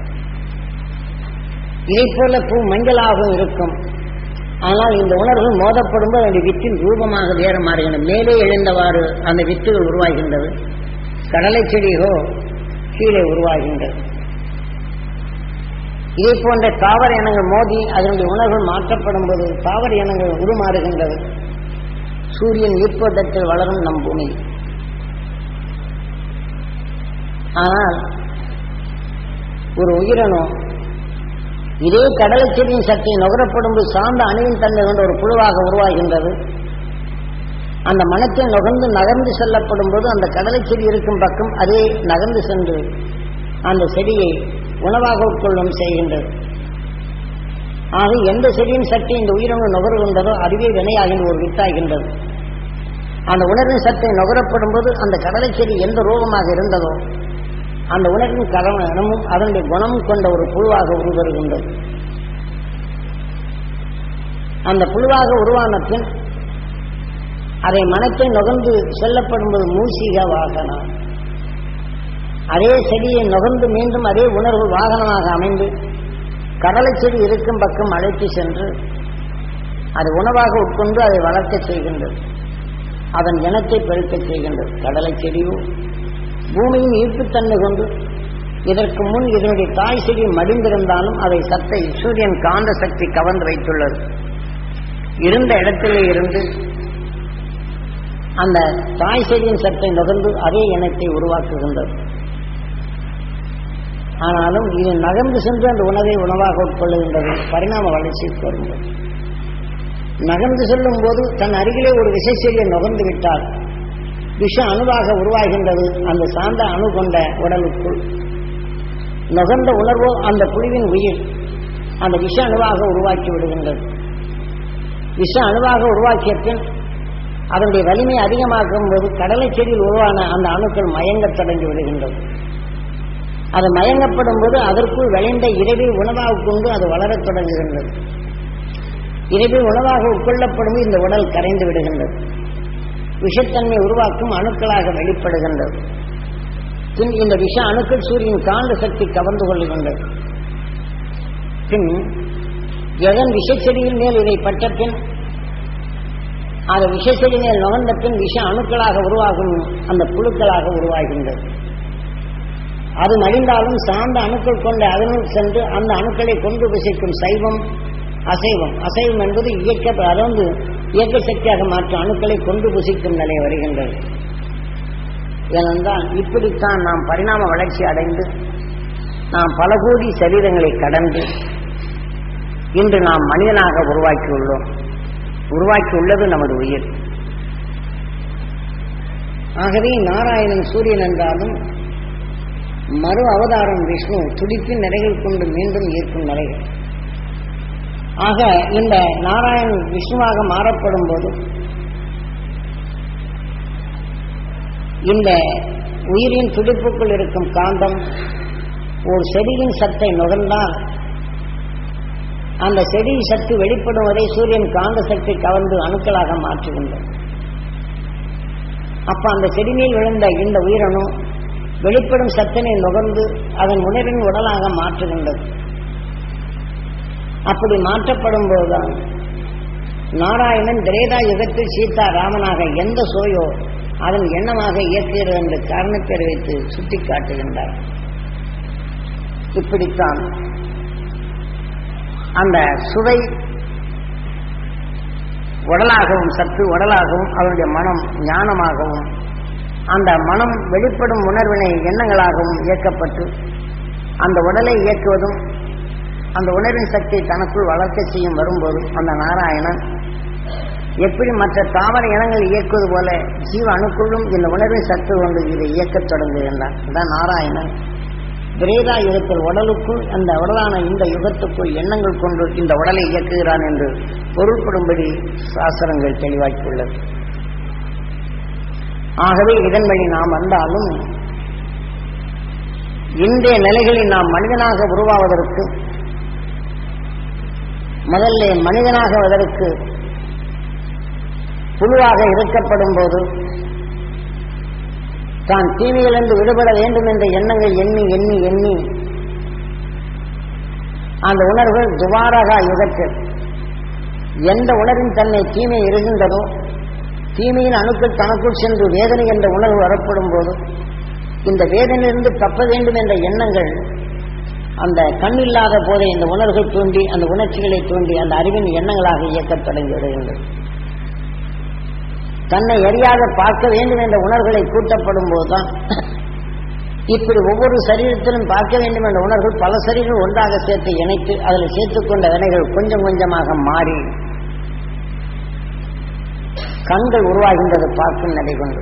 இதை போல பூ மஞ்சளாகவும் இருக்கும் ஆனால் இந்த உணர்வு மோதப்படும்போது அந்த வித்தின் ரூபமாக வேறு மாறுகின்றன மேலே எழுந்தவாறு அந்த வித்துகள் உருவாகின்றது கடலை செடியோ கீழே உருவாகின்றது இதே போன்ற தாவர இனங்கள் மோதி அதனுடைய உணர்வுகள் மாற்றப்படும் போது தாவர இனங்கள் உருமாறுகின்றது சூரியன் ஈர்ப்போட்டத்தில் வளரும் நம் பூமி ஆனால் ஒரு உயிரினம் இதே கடலை செடியின் சக்தி நுகரப்படும் போது சார்ந்த அணுவின் தன்மை கொண்ட ஒரு புழுவாக உருவாகின்றது அந்த மனத்தில் நுகர்ந்து நகர்ந்து செல்லப்படும் போது அந்த கடலை செடி இருக்கும் பக்கம் அதே நகர்ந்து சென்று அந்த செடியை உணவாக உட்கொள்ளும் செய்கின்றது ஆக எந்த செடியின் சக்தி இந்த உயிரினு நுகர்கின்றதோ அதுவே வினையாகின்ற ஒரு வித்தாகின்றது அந்த உணர்வின் சத்தை நுகரப்படும் போது அந்த கடலை செடி எந்த ரூபமாக இருந்ததோ அந்த உணர்வின் கரணமும் அதனுடைய குணமும் கொண்ட ஒரு புழுவாக உருவருகின்றது அந்த புழுவாக உருவான பின் அதை மனத்தை நுகர்ந்து செல்லப்படும்போது மூசிக வாகனம் அதே செடியை நுகர்ந்து மீண்டும் அதே உணர்வு வாகனமாக அமைந்து கடலை செடி இருக்கும் பக்கம் அழைத்து சென்று அது உணவாக உட்கொண்டு அதை வளர்க்கச் செய்கின்றது அதன் இனத்தை பெருக்கச் செய்கின்றது கடலை செடியோ பூமியின் ஈர்ப்புத்தன்மை கொண்டு இதற்கு முன் இதனுடைய தாய் செடி மடிந்திருந்தாலும் அதை சத்தை சூரியன் காந்த சக்தி கவர்ந்து வைத்துள்ளது இருந்த இடத்திலே இருந்து அந்த தாய் செடியின் சத்தை நுகர்ந்து அதே இனத்தை உருவாக்குகின்றது ஆனாலும் இது நகர்ந்து சென்று அந்த உணவை உணவாக உட்கொள்ளுகின்றது பரிணாம வளர்ச்சி வரும்போது நகர்ந்து செல்லும் போது தன் அருகிலே ஒரு விசைச்செடியை நுகர்ந்து விட்டால் விஷ அணுவாக உருவாகின்றது அந்த சாந்த அணு கொண்ட உடலுக்குள் நுகர்ந்த உணர்வோ அந்த புழுவின் உயிர் அந்த விஷ அணுவாக உருவாக்கி விடுகின்றது விஷ அணுவாக உருவாக்கிய பின் அதனுடைய வலிமை அதிகமாக்கும் போது கடலை செடியில் உருவான அந்த அணுக்கள் மயங்கத் தொடங்கி விடுகின்றது அது மயங்கப்படும் போது அதற்குள் விளைந்த இறைவை உணவாக கொண்டு அது வளரத் தொடங்குகின்றது இறைவை உணவாக உட்கொள்ளப்படும் இந்த உடல் கரைந்து விடுகின்றது விஷத்தன்மை உருவாக்கும் அணுக்களாக வெளிப்படுகின்றது பின் இந்த விஷ அணுக்கள் சூரியன் காந்த சக்தி கவர்ந்து கொள்ளுகின்றது பின் எதன் விஷச்செடியின் மேல் இதை பட்ட பின் அந்த விஷச்செடி மேல் நுகர்ந்த பின் விஷ அணுக்களாக உருவாகும் அந்த புழுக்களாக உருவாகின்றது அது மடிந்தாலும் சார்ந்த அணுக்கள் கொண்ட அதனுள் சென்று அந்த அணுக்களை கொண்டு விசைக்கும் சைவம் அசைவம் அசைவம் என்பது இயக்க அதாவது இயக்க சக்தியாக மாற்றும் அணுக்களை கொண்டு புசிக்கும் நிலை வருகின்றது ஏனென்றால் இப்படித்தான் நாம் பரிணாம வளர்ச்சி அடைந்து நாம் பல கோடி சரீரங்களை கடந்து இன்று நாம் மனிதனாக உருவாக்கியுள்ளோம் உருவாக்கி உள்ளது நமது உயிர் ஆகவே நாராயணன் சூரியன் என்றாலும் மறு அவதாரம் விஷ்ணு துடிப்பின் நிறைகள் கொண்டு மீண்டும் ஈர்க்கும் நிறைகள் ஆக இந்த நாராயணன் விஷ்ணுவாக மாறப்படும் போது இந்த உயிரின் துடிப்புக்குள் இருக்கும் காந்தம் ஒரு செடியின் சத்தை நுகர்ந்தால் அந்த செடி சக்தி வெளிப்படும் வரை சூரியன் காந்த சக்தி கவர்ந்து அணுக்களாக மாற்றுகின்றது அப்ப அந்த செடி மேல் விழுந்த இந்த உயிரணு வெளிப்படும் சத்தினை நுகர்ந்து அதன் உணர்வின் உடலாக மாற்றுகின்றது அப்படி மாற்றப்படும் போதுதான் நாராயணன் திரேதா யுகத்தில் சீதா ராமனாக எந்த சோயோ அதன் எண்ணமாக இயக்குகிறது என்று காரணப்பேர் வைத்து சுட்டிக்காட்டுகின்றார் இப்படித்தான் அந்த சுவை உடலாகவும் சத்து உடலாகவும் அவருடைய மனம் ஞானமாகவும் அந்த மனம் வெளிப்படும் உணர்வினை எண்ணங்களாகவும் இயக்கப்பட்டு அந்த உடலை இயக்குவதும் அந்த உணர்வின் சக்தியை தனக்குள் வளர்க்க செய்யும் வரும்போது அந்த நாராயணன் எப்படி மற்ற தாவர இனங்கள் இயக்குவது போல ஜீவ அணுக்குள்ளும் இந்த உணர்வின் சத்து கொண்டு இதை இயக்கத் தொடங்குகின்றான் இதான் நாராயணன் பிரேதா யுகத்தில் உடலுக்குள் அந்த உடலான இந்த யுகத்துக்குள் எண்ணங்கள் கொண்டு இந்த உடலை இயக்குகிறான் என்று பொருள்படும்படி சாஸ்திரங்கள் தெளிவாக்கியுள்ளது ஆகவே இதன் வழி நாம் வந்தாலும் இன்றைய நிலைகளில் நாம் மனிதனாக உருவாவதற்கு முதல்ல மனிதனாகுவதற்கு புழுவாக இருக்கப்படும் போது தான் தீமையிலிருந்து விடுபட வேண்டும் என்ற எண்ணங்கள் எண்ணி எண்ணி எண்ணி அந்த உணர்வுகள் துவாரக யுகத்தில் எந்த உணர்வின் தன்னை தீமை இருக்கின்றதோ தீமையின் அணுக்கள் தனக்குள் சென்று வேதனை என்ற உணர்வு வரப்படும் போது இந்த வேதனையிலிருந்து தப்ப வேண்டும் என்ற எண்ணங்கள் அந்த கண் இல்லாத போதே இந்த உணர்வுகள் தூண்டி அந்த உணர்ச்சிகளை தூண்டி அந்த அறிவின் எண்ணங்களாக இயக்கத் தொடங்கி விடுகின்றது தன்னை எரியாக பார்க்க வேண்டும் என்ற உணர்வுகளை கூட்டப்படும் போதுதான் இப்படி ஒவ்வொரு சரீரத்திலும் பார்க்க வேண்டும் என்ற உணர்வுகள் பல சரீரங்கள் ஒன்றாக சேர்த்து இணைத்து அதில் சேர்த்துக்கொண்ட வினைகள் கொஞ்சம் கொஞ்சமாக மாறி கண்கள் உருவாகின்றது பார்க்கும் நிலை கொண்டு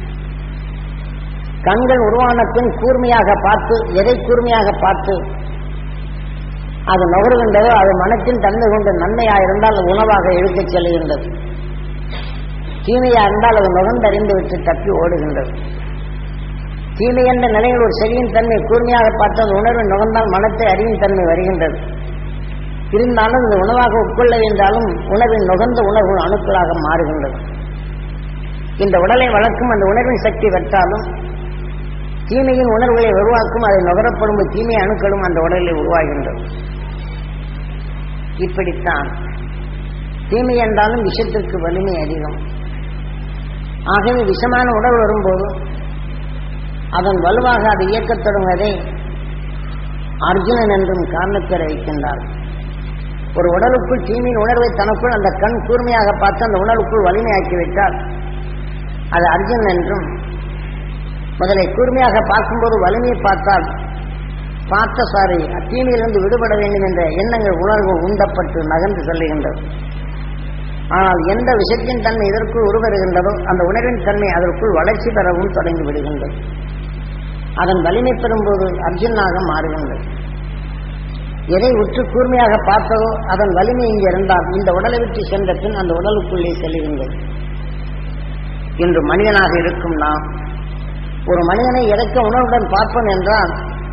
கண்கள் உருவான பின் கூர்மையாக பார்த்து எதை கூர்மையாக பார்த்து அது நுகர்கின்றதோ அது மனத்தின் தன்மை கொண்டு நன்மையா இருந்தால் உணவாக இழுக்கச் செல்கின்றது தீமையா இருந்தால் அது நுகர்ந்தறிந்து விட்டு தப்பி ஓடுகின்றது தீமை என்ற நிலையில் ஒரு செடியின் தன்மை கூர்மையாக பார்த்து அந்த உணர்வை நுகர்ந்தால் மனத்தை அறிவின் தன்மை வருகின்றது இருந்தாலும் இது உணவாக உட்கொள்ள என்றாலும் உணவின் நுகர்ந்த உணர்வு அணுக்களாக மாறுகின்றது இந்த உடலை வளர்க்கும் அந்த உணர்வின் சக்தி வெற்றாலும் தீமையின் உணர்வுகளை உருவாக்கும் அதை நுகரப்படும் தீமை அணுக்களும் அந்த உடலில் உருவாகின்றது இப்படித்தான் தீமை என்றாலும் விஷத்திற்கு வலிமை அதிகம் ஆகவே விஷமான உடல் வரும்போது அதன் வலுவாக அது இயக்கத் தொடங்குவதை அர்ஜுனன் என்றும் காரணப்பேர் வைக்கின்றார் ஒரு உடலுக்குள் தீமையின் உணர்வை தனக்குள் அந்த கண் கூர்மையாக பார்த்து அந்த உணர்வுக்குள் வலிமையாக்கிவிட்டால் அது அர்ஜுனன் என்றும் முதலை கூர்மையாக பார்க்கும்போது வலிமையை பார்த்தால் பார்த்த சாரி தீமையிலிருந்து விடுபட வேண்டும் என்ற எண்ணங்கள் உணர்வு உண்டப்பட்டு நகர்ந்து செல்லுகின்றது ஆனால் எந்த விஷத்தின் தன்மை இதற்குள் உருவருகின்றதோ அந்த உணர்வின் தன்மை அதற்குள் வளர்ச்சி பெறவும் தொடங்கி விடுகின்றது அதன் வலிமை பெறும்போது அர்ஜுனாக மாறுகின்றது எதை உற்று கூர்மையாக பார்த்ததோ அதன் வலிமை இங்கு இருந்தால் இந்த உடலை விட்டு சென்ற பின் அந்த உடலுக்குள்ளே செல்லுகின்றது இன்று மனிதனாக இருக்கும் நாம் ஒரு மனிதனை இறக்க உணர்வுடன் பார்ப்போம் என்றால்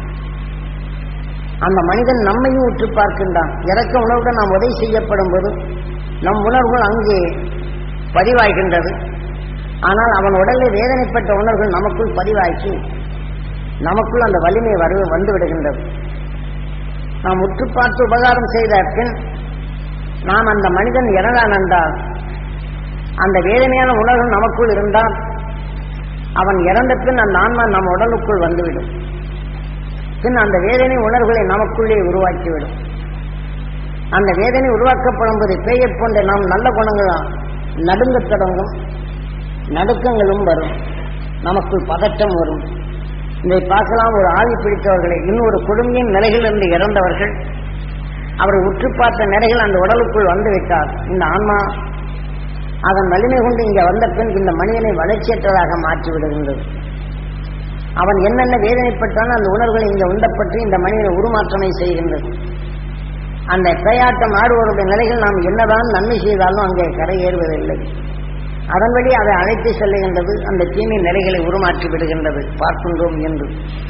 அந்த மனிதன் நம்மையும் உற்று பார்க்கின்றான் இறக்க உணர்வுடன் நாம் உதவி செய்யப்படும் போது நம் உணர்வுகள் அங்கே பதிவாகின்றது ஆனால் அவன் உடலில் வேதனைப்பட்ட உணர்வுகள் நமக்குள் பதிவாக்கி நமக்குள் அந்த வலிமை வரு வந்து விடுகின்றது நாம் உற்று பார்த்து உபகாரம் செய்த பின் நாம் அந்த மனிதன் இறந்தான் என்றால் அந்த வேதனையான உணர்வு நமக்குள் இருந்தால் அவன் இறந்த பின் அந்த ஆன்மா நம் உடலுக்குள் வந்துவிடும் பின் அந்த வேதனை உணர்வுகளை நமக்குள்ளே உருவாக்கிவிடும் அந்த வேதனை உருவாக்கப்படும் போது பேயைப் போன்ற நாம் நல்ல குணங்கள் நடுங்கத் தொடங்கும் நடுக்கங்களும் வரும் நமக்குள் பதட்டம் வரும் இதை பார்க்கலாம் ஒரு ஆவி பிடித்தவர்களை இன்னொரு கொடுமையின் நிலைகளிலிருந்து இறந்தவர்கள் அவர் உற்று பார்த்த நிலைகள் அந்த உடலுக்குள் வந்துவிட்டார் இந்த ஆன்மா அதன் வலிமை கொண்டு இங்கே வந்த பின் இந்த மனிதனை வளர்ச்சியற்றதாக மாற்றி விடுகின்றது அவன் என்னென்ன வேதனைப்பட்டாலும் அந்த உணர்வுகளை இங்கே உண்டப்பட்டு இந்த மனிதனை உருமாற்றமை செய்கின்றது அந்த பேயாட்டம் ஆடுவருடைய நிலைகள் நாம் என்னதான் நன்மை செய்தாலும் அங்கே கரையேறுவதில்லை அதன்படி அதை அழைத்து செல்லுகின்றது அந்த தீமை நிலைகளை உருமாற்றி விடுகின்றது பார்க்கின்றோம் என்று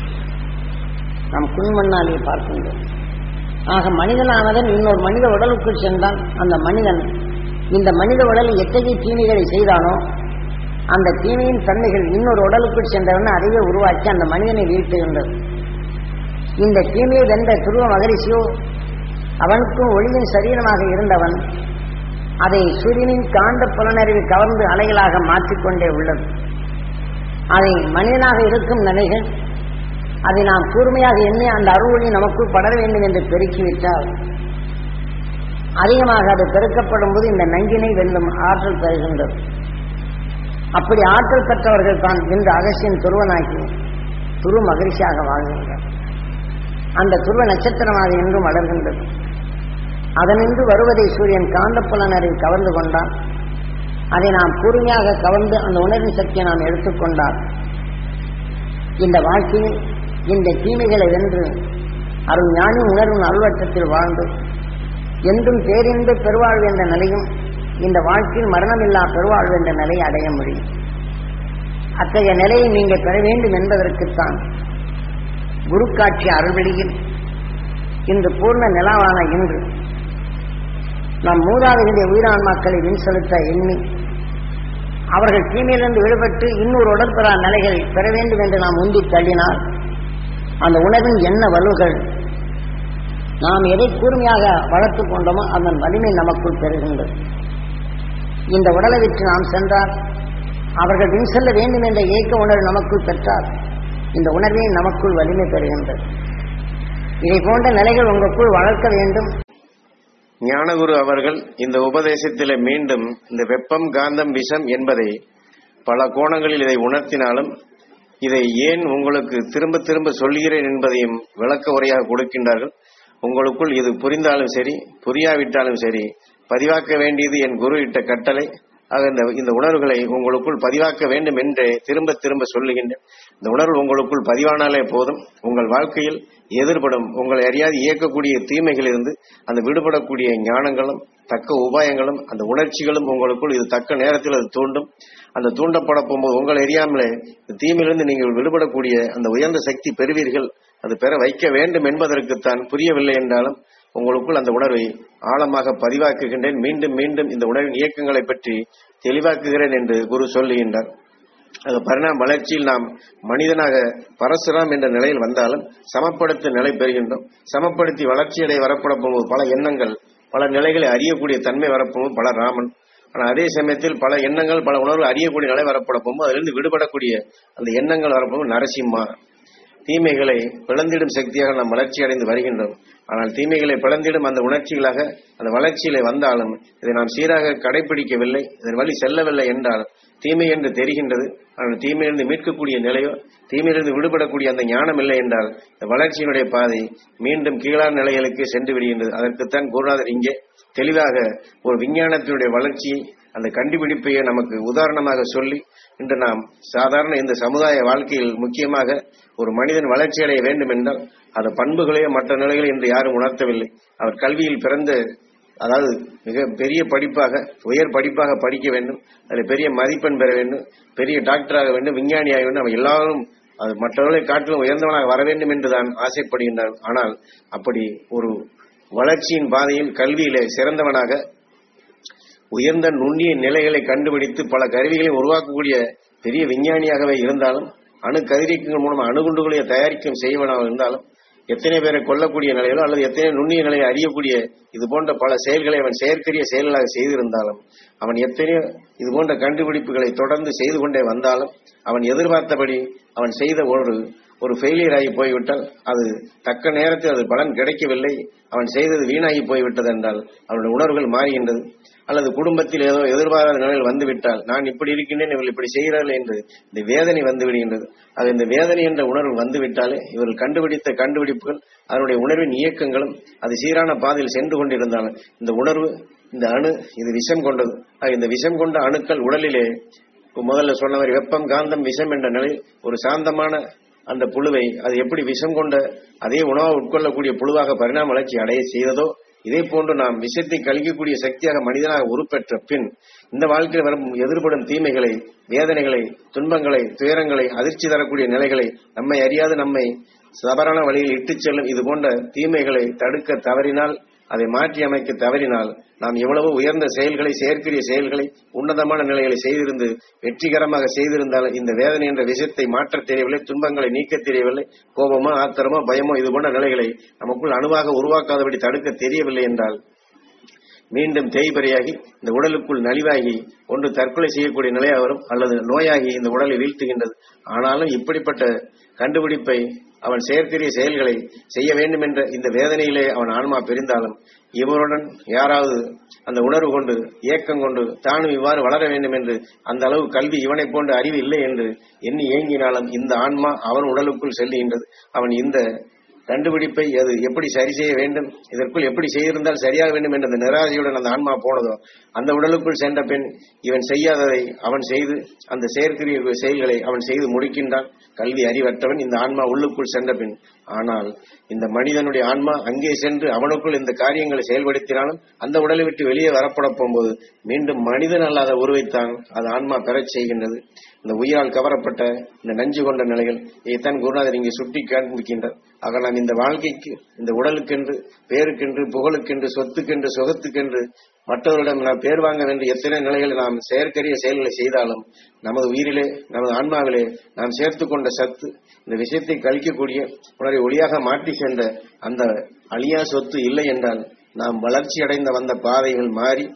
நாம் குன்மண்ணாலே பார்க்கின்றோம் ஆக மனிதனானவன் இன்னொரு மனித உடலுக்குள் சென்றான் அந்த மனிதன் இந்த மனித உடலில் எத்தகைய தீமைகளை செய்தானோ அந்த தீமையின் தன்மைகள் இன்னொரு உடலுக்குள் சென்றவன் அதையே உருவாக்கி அந்த மனிதனை வீழ்த்துகின்றது இந்த தீமையை வென்ற துருவ மகரிஷியோ அவனுக்கும் ஒளியின் சரீரமாக இருந்தவன் அதை சூரியனின் காந்த புலனறிவு கவர்ந்து அலைகளாக மாற்றிக்கொண்டே உள்ளது அதை மனிதனாக இருக்கும் நிலைகள் அதை நாம் கூர்மையாக எண்ணி அந்த அருள்வொளி நமக்குள் படர வேண்டும் என்று பெருக்கிவிட்டால் அதிகமாக அது பெருக்கப்படும் போது இந்த நஞ்சினை வெல்லும் ஆற்றல் பெறுகின்றது அப்படி ஆற்றல் பெற்றவர்கள் தான் இன்று அகசியின் துருவனாக்கி துரு மகிழ்ச்சியாக வாழ்கின்றனர் அந்த துருவ நட்சத்திரமாக என்றும் வளர்கின்றது அதனின்று வருவதை சூரியன் காந்தப்புலனரில் கவர்ந்து கொண்டால் அதை நாம் கூர்மையாக கவர்ந்து அந்த உணர்வின் சக்தியை நாம் எடுத்துக்கொண்டால் இந்த வாழ்க்கையில் இந்த தீமைகளை வென்று அருள் ஞானி உணர்வின் அருள்வட்டத்தில் வாழ்ந்து என்றும் பேரின்பு பெருவாழ்வு என்ற நிலையும் இந்த வாழ்க்கையில் மரணமில்லா பெருவாழ்வு என்ற நிலையை அடைய முடியும் அத்தகைய நிலையை நீங்கள் பெற வேண்டும் என்பதற்குத்தான் குருக்காட்சி அருள்வெளியில் இன்று பூர்ண நிலாவான இன்று நம் மூதாதைகளுடைய உயிரான்மாக்களை வின் செலுத்த எண்ணி அவர்கள் தீமையிலிருந்து விடுபட்டு இன்னொரு உடற்பெறா நிலைகளை பெற வேண்டும் என்று நாம் உந்தி தள்ளினால் அந்த உணவின் என்ன வலுகள் நாம் எதை கூர்மையாக வளர்த்துக் கொண்டோமோ அதன் வலிமை நமக்குள் பெறுகின்றது இந்த உடலை விட்டு நாம் சென்றால் அவர்கள் வின் செல்ல வேண்டும் என்ற ஏக்க உணர்வு நமக்குள் பெற்றால் இந்த உணர்வை நமக்குள் வலிமை பெறுகின்றது இதை போன்ற நிலைகள் உங்களுக்குள் வளர்க்க வேண்டும் ஞானகுரு அவர்கள் இந்த உபதேசத்திலே மீண்டும் இந்த வெப்பம் காந்தம் விஷம் என்பதை பல கோணங்களில் இதை உணர்த்தினாலும் இதை ஏன் உங்களுக்கு திரும்ப திரும்ப சொல்கிறேன் என்பதையும் விளக்க உரையாக கொடுக்கின்றார்கள் உங்களுக்குள் இது புரிந்தாலும் சரி புரியாவிட்டாலும் சரி பதிவாக்க வேண்டியது என் குரு இட்ட கட்டளை ஆக இந்த இந்த உணர்வுகளை உங்களுக்குள் பதிவாக்க வேண்டும் என்றே திரும்ப திரும்ப சொல்லுகின்றேன் இந்த உணர்வு உங்களுக்குள் பதிவானாலே போதும் உங்கள் வாழ்க்கையில் எதிர்படும் உங்களை அறியாது இயக்கக்கூடிய தீமைகளிலிருந்து அந்த விடுபடக்கூடிய ஞானங்களும் தக்க உபாயங்களும் அந்த உணர்ச்சிகளும் உங்களுக்குள் இது தக்க நேரத்தில் அது தூண்டும் அந்த தூண்டப்பட போகும்போது உங்களை அறியாமலே இந்த தீமையிலிருந்து நீங்கள் விடுபடக்கூடிய அந்த உயர்ந்த சக்தி பெறுவீர்கள் அது பெற வைக்க வேண்டும் என்பதற்குத்தான் புரியவில்லை என்றாலும் உங்களுக்குள் அந்த உணர்வை ஆழமாக பதிவாக்குகின்றேன் மீண்டும் மீண்டும் இந்த உணர்வின் இயக்கங்களை பற்றி தெளிவாக்குகிறேன் என்று குரு சொல்லுகின்றார் அது பரிணாம வளர்ச்சியில் நாம் மனிதனாக பரசுராம் என்ற நிலையில் வந்தாலும் சமப்படுத்த நிலை பெறுகின்றோம் சமப்படுத்தி வளர்ச்சியடை வரப்பட போகும்போது பல எண்ணங்கள் பல நிலைகளை அறியக்கூடிய தன்மை வரப்போகும்போது பல ராமன் ஆனால் அதே சமயத்தில் பல எண்ணங்கள் பல உணர்வுகள் அறியக்கூடிய நிலை வரப்பட போகும்போது அதிலிருந்து விடுபடக்கூடிய அந்த எண்ணங்கள் வரப்போகும்போது நரசிம்மா தீமைகளை பிளந்திடும் சக்தியாக நாம் வளர்ச்சி அடைந்து வருகின்றோம் ஆனால் தீமைகளை பிளந்திடும் அந்த உணர்ச்சிகளாக அந்த வளர்ச்சியிலே வந்தாலும் இதை நாம் சீராக கடைபிடிக்கவில்லை இதன் வழி செல்லவில்லை என்றால் தீமை என்று தெரிகின்றது ஆனால் தீமையிலிருந்து மீட்கக்கூடிய நிலையோ தீமையிலிருந்து விடுபடக்கூடிய அந்த ஞானம் இல்லை என்றால் இந்த வளர்ச்சியினுடைய பாதை மீண்டும் கீழான நிலைகளுக்கு சென்று விடுகின்றது அதற்குத்தான் குருநாதர் இங்கே தெளிவாக ஒரு விஞ்ஞானத்தினுடைய வளர்ச்சியை அந்த கண்டுபிடிப்பையே நமக்கு உதாரணமாக சொல்லி இன்று நாம் சாதாரண இந்த சமுதாய வாழ்க்கையில் முக்கியமாக ஒரு மனிதன் வளர்ச்சி அடைய வேண்டும் என்றால் அந்த பண்புகளையோ மற்ற நிலைகளை இன்று யாரும் உணர்த்தவில்லை அவர் கல்வியில் பிறந்த அதாவது மிக பெரிய படிப்பாக உயர் படிப்பாக படிக்க வேண்டும் அதில் பெரிய மதிப்பெண் பெற வேண்டும் பெரிய டாக்டராக வேண்டும் விஞ்ஞானியாக வேண்டும் அவன் எல்லாரும் அது மற்றவர்களை காட்டிலும் உயர்ந்தவனாக வர வேண்டும் என்றுதான் ஆசைப்படுகின்றான் ஆனால் அப்படி ஒரு வளர்ச்சியின் பாதையில் கல்வியிலே சிறந்தவனாக உயர்ந்த நுண்ணிய நிலைகளை கண்டுபிடித்து பல கருவிகளை உருவாக்கக்கூடிய பெரிய விஞ்ஞானியாகவே இருந்தாலும் அணு கதிரியக்கங்கள் மூலம் அணுகுண்டுகளை தயாரிக்கும் செய்வனாக இருந்தாலும் எத்தனை பேரை கொல்லக்கூடிய நிலையிலோ அல்லது எத்தனை நுண்ணிய நிலையை அறியக்கூடிய இது போன்ற பல செயல்களை அவன் செயற்கரிய செயல்களாக செய்திருந்தாலும் அவன் எத்தனையோ இது போன்ற கண்டுபிடிப்புகளை தொடர்ந்து செய்து கொண்டே வந்தாலும் அவன் எதிர்பார்த்தபடி அவன் செய்த ஒரு ஒரு ஃபெயிலியர் ஆகி போய்விட்டால் அது தக்க நேரத்தில் அது பலன் கிடைக்கவில்லை அவன் செய்தது வீணாகி போய்விட்டது என்றால் அவனுடைய உணர்வுகள் மாறுகின்றது அல்லது குடும்பத்தில் ஏதோ எதிர்பாராத நிலையில் வந்துவிட்டால் நான் இப்படி இருக்கின்றேன் இவர்கள் இப்படி செய்கிறார்கள் என்று இந்த வேதனை வந்து விடுகின்றது அது இந்த வேதனை என்ற உணர்வு வந்துவிட்டாலே இவர்கள் கண்டுபிடித்த கண்டுபிடிப்புகள் அதனுடைய உணர்வின் இயக்கங்களும் அது சீரான பாதையில் சென்று கொண்டிருந்தாலும் இந்த உணர்வு இந்த அணு இது விஷம் கொண்டது ஆக இந்த விஷம் கொண்ட அணுக்கள் உடலிலே முதல்ல சொன்ன மாதிரி வெப்பம் காந்தம் விஷம் என்ற நிலையில் ஒரு சாந்தமான அந்த புழுவை அது எப்படி விஷம் கொண்ட அதே உணவை உட்கொள்ளக்கூடிய புழுவாக பரிணாம வளர்ச்சி அடைய செய்ததோ இதே போன்று நாம் விஷத்தை கழிக்கக்கூடிய சக்தியாக மனிதனாக உருப்பெற்ற பின் இந்த வாழ்க்கையில் வரும் எதிர்படும் தீமைகளை வேதனைகளை துன்பங்களை துயரங்களை அதிர்ச்சி தரக்கூடிய நிலைகளை நம்மை அறியாது நம்மை தவறான வழியில் இட்டுச் செல்லும் இது போன்ற தீமைகளை தடுக்க தவறினால் அதை மாற்றி அமைக்க தவறினால் நாம் எவ்வளவு உயர்ந்த செயல்களை செயற்கரிய செயல்களை உன்னதமான நிலைகளை செய்திருந்து வெற்றிகரமாக செய்திருந்தால் இந்த வேதனை என்ற விஷயத்தை மாற்ற தெரியவில்லை துன்பங்களை நீக்க தெரியவில்லை கோபமோ ஆத்திரமோ பயமோ இது போன்ற நிலைகளை நமக்குள் அணுவாக உருவாக்காதபடி தடுக்க தெரியவில்லை என்றால் மீண்டும் தேய்பறையாகி இந்த உடலுக்குள் நலிவாகி ஒன்று தற்கொலை செய்யக்கூடிய நிலையாக வரும் அல்லது நோயாகி இந்த உடலை வீழ்த்துகின்றது ஆனாலும் இப்படிப்பட்ட கண்டுபிடிப்பை அவன் செயற்கரிய செயல்களை செய்ய வேண்டும் என்ற இந்த வேதனையிலே அவன் ஆன்மா பிரிந்தாலும் இவருடன் யாராவது அந்த உணர்வு கொண்டு ஏக்கம் கொண்டு தானும் இவ்வாறு வளர வேண்டும் என்று அந்த அளவு கல்வி இவனைப் போன்ற அறிவு இல்லை என்று எண்ணி ஏங்கினாலும் இந்த ஆன்மா அவன் உடலுக்குள் செல்லுகின்றது அவன் இந்த கண்டுபிடிப்பை அது எப்படி சரி செய்ய வேண்டும் இதற்குள் எப்படி செய்திருந்தால் சரியாக வேண்டும் என்ற அந்த நிராசையுடன் அந்த ஆன்மா போனதோ அந்த உடலுக்குள் சென்ற பின் இவன் செய்யாததை அவன் செய்து அந்த செயற்கரிய செயல்களை அவன் செய்து முடிக்கின்றான் கல்வி அறிவற்றவன் இந்த ஆன்மா உள்ளுக்குள் சென்ற பின் ஆனால் இந்த மனிதனுடைய ஆன்மா அங்கே சென்று அவனுக்குள் இந்த காரியங்களை செயல்படுத்தினாலும் அந்த உடலை விட்டு வெளியே வரப்பட போகும்போது மீண்டும் மனிதன் அல்லாத உருவைத்தான் அது ஆன்மா பெறச் செய்கின்றது இந்த உயிரால் கவரப்பட்ட இந்த நஞ்சு கொண்ட நிலைகள் இதைத்தான் குருநாதர் இங்கே சுட்டி காண்பிக்கின்றார் ஆக நாம் இந்த வாழ்க்கைக்கு இந்த உடலுக்கென்று பேருக்கென்று புகழுக்கென்று சொத்துக்கென்று சுகத்துக்கென்று மற்றவர்களிடம் நாம் பேர் வாங்க வேண்டிய எத்தனை நிலைகளை நாம் செயற்கரிய செயல்களை செய்தாலும் நமது உயிரிலே நமது ஆன்மாவிலே நாம் சேர்த்து கொண்ட சத்து இந்த விஷயத்தை கழிக்கக்கூடிய உணரை ஒளியாக மாற்றி சென்ற அந்த அழியா சொத்து இல்லை என்றால் நாம் வளர்ச்சி அடைந்த வந்த பாதைகள் மாறி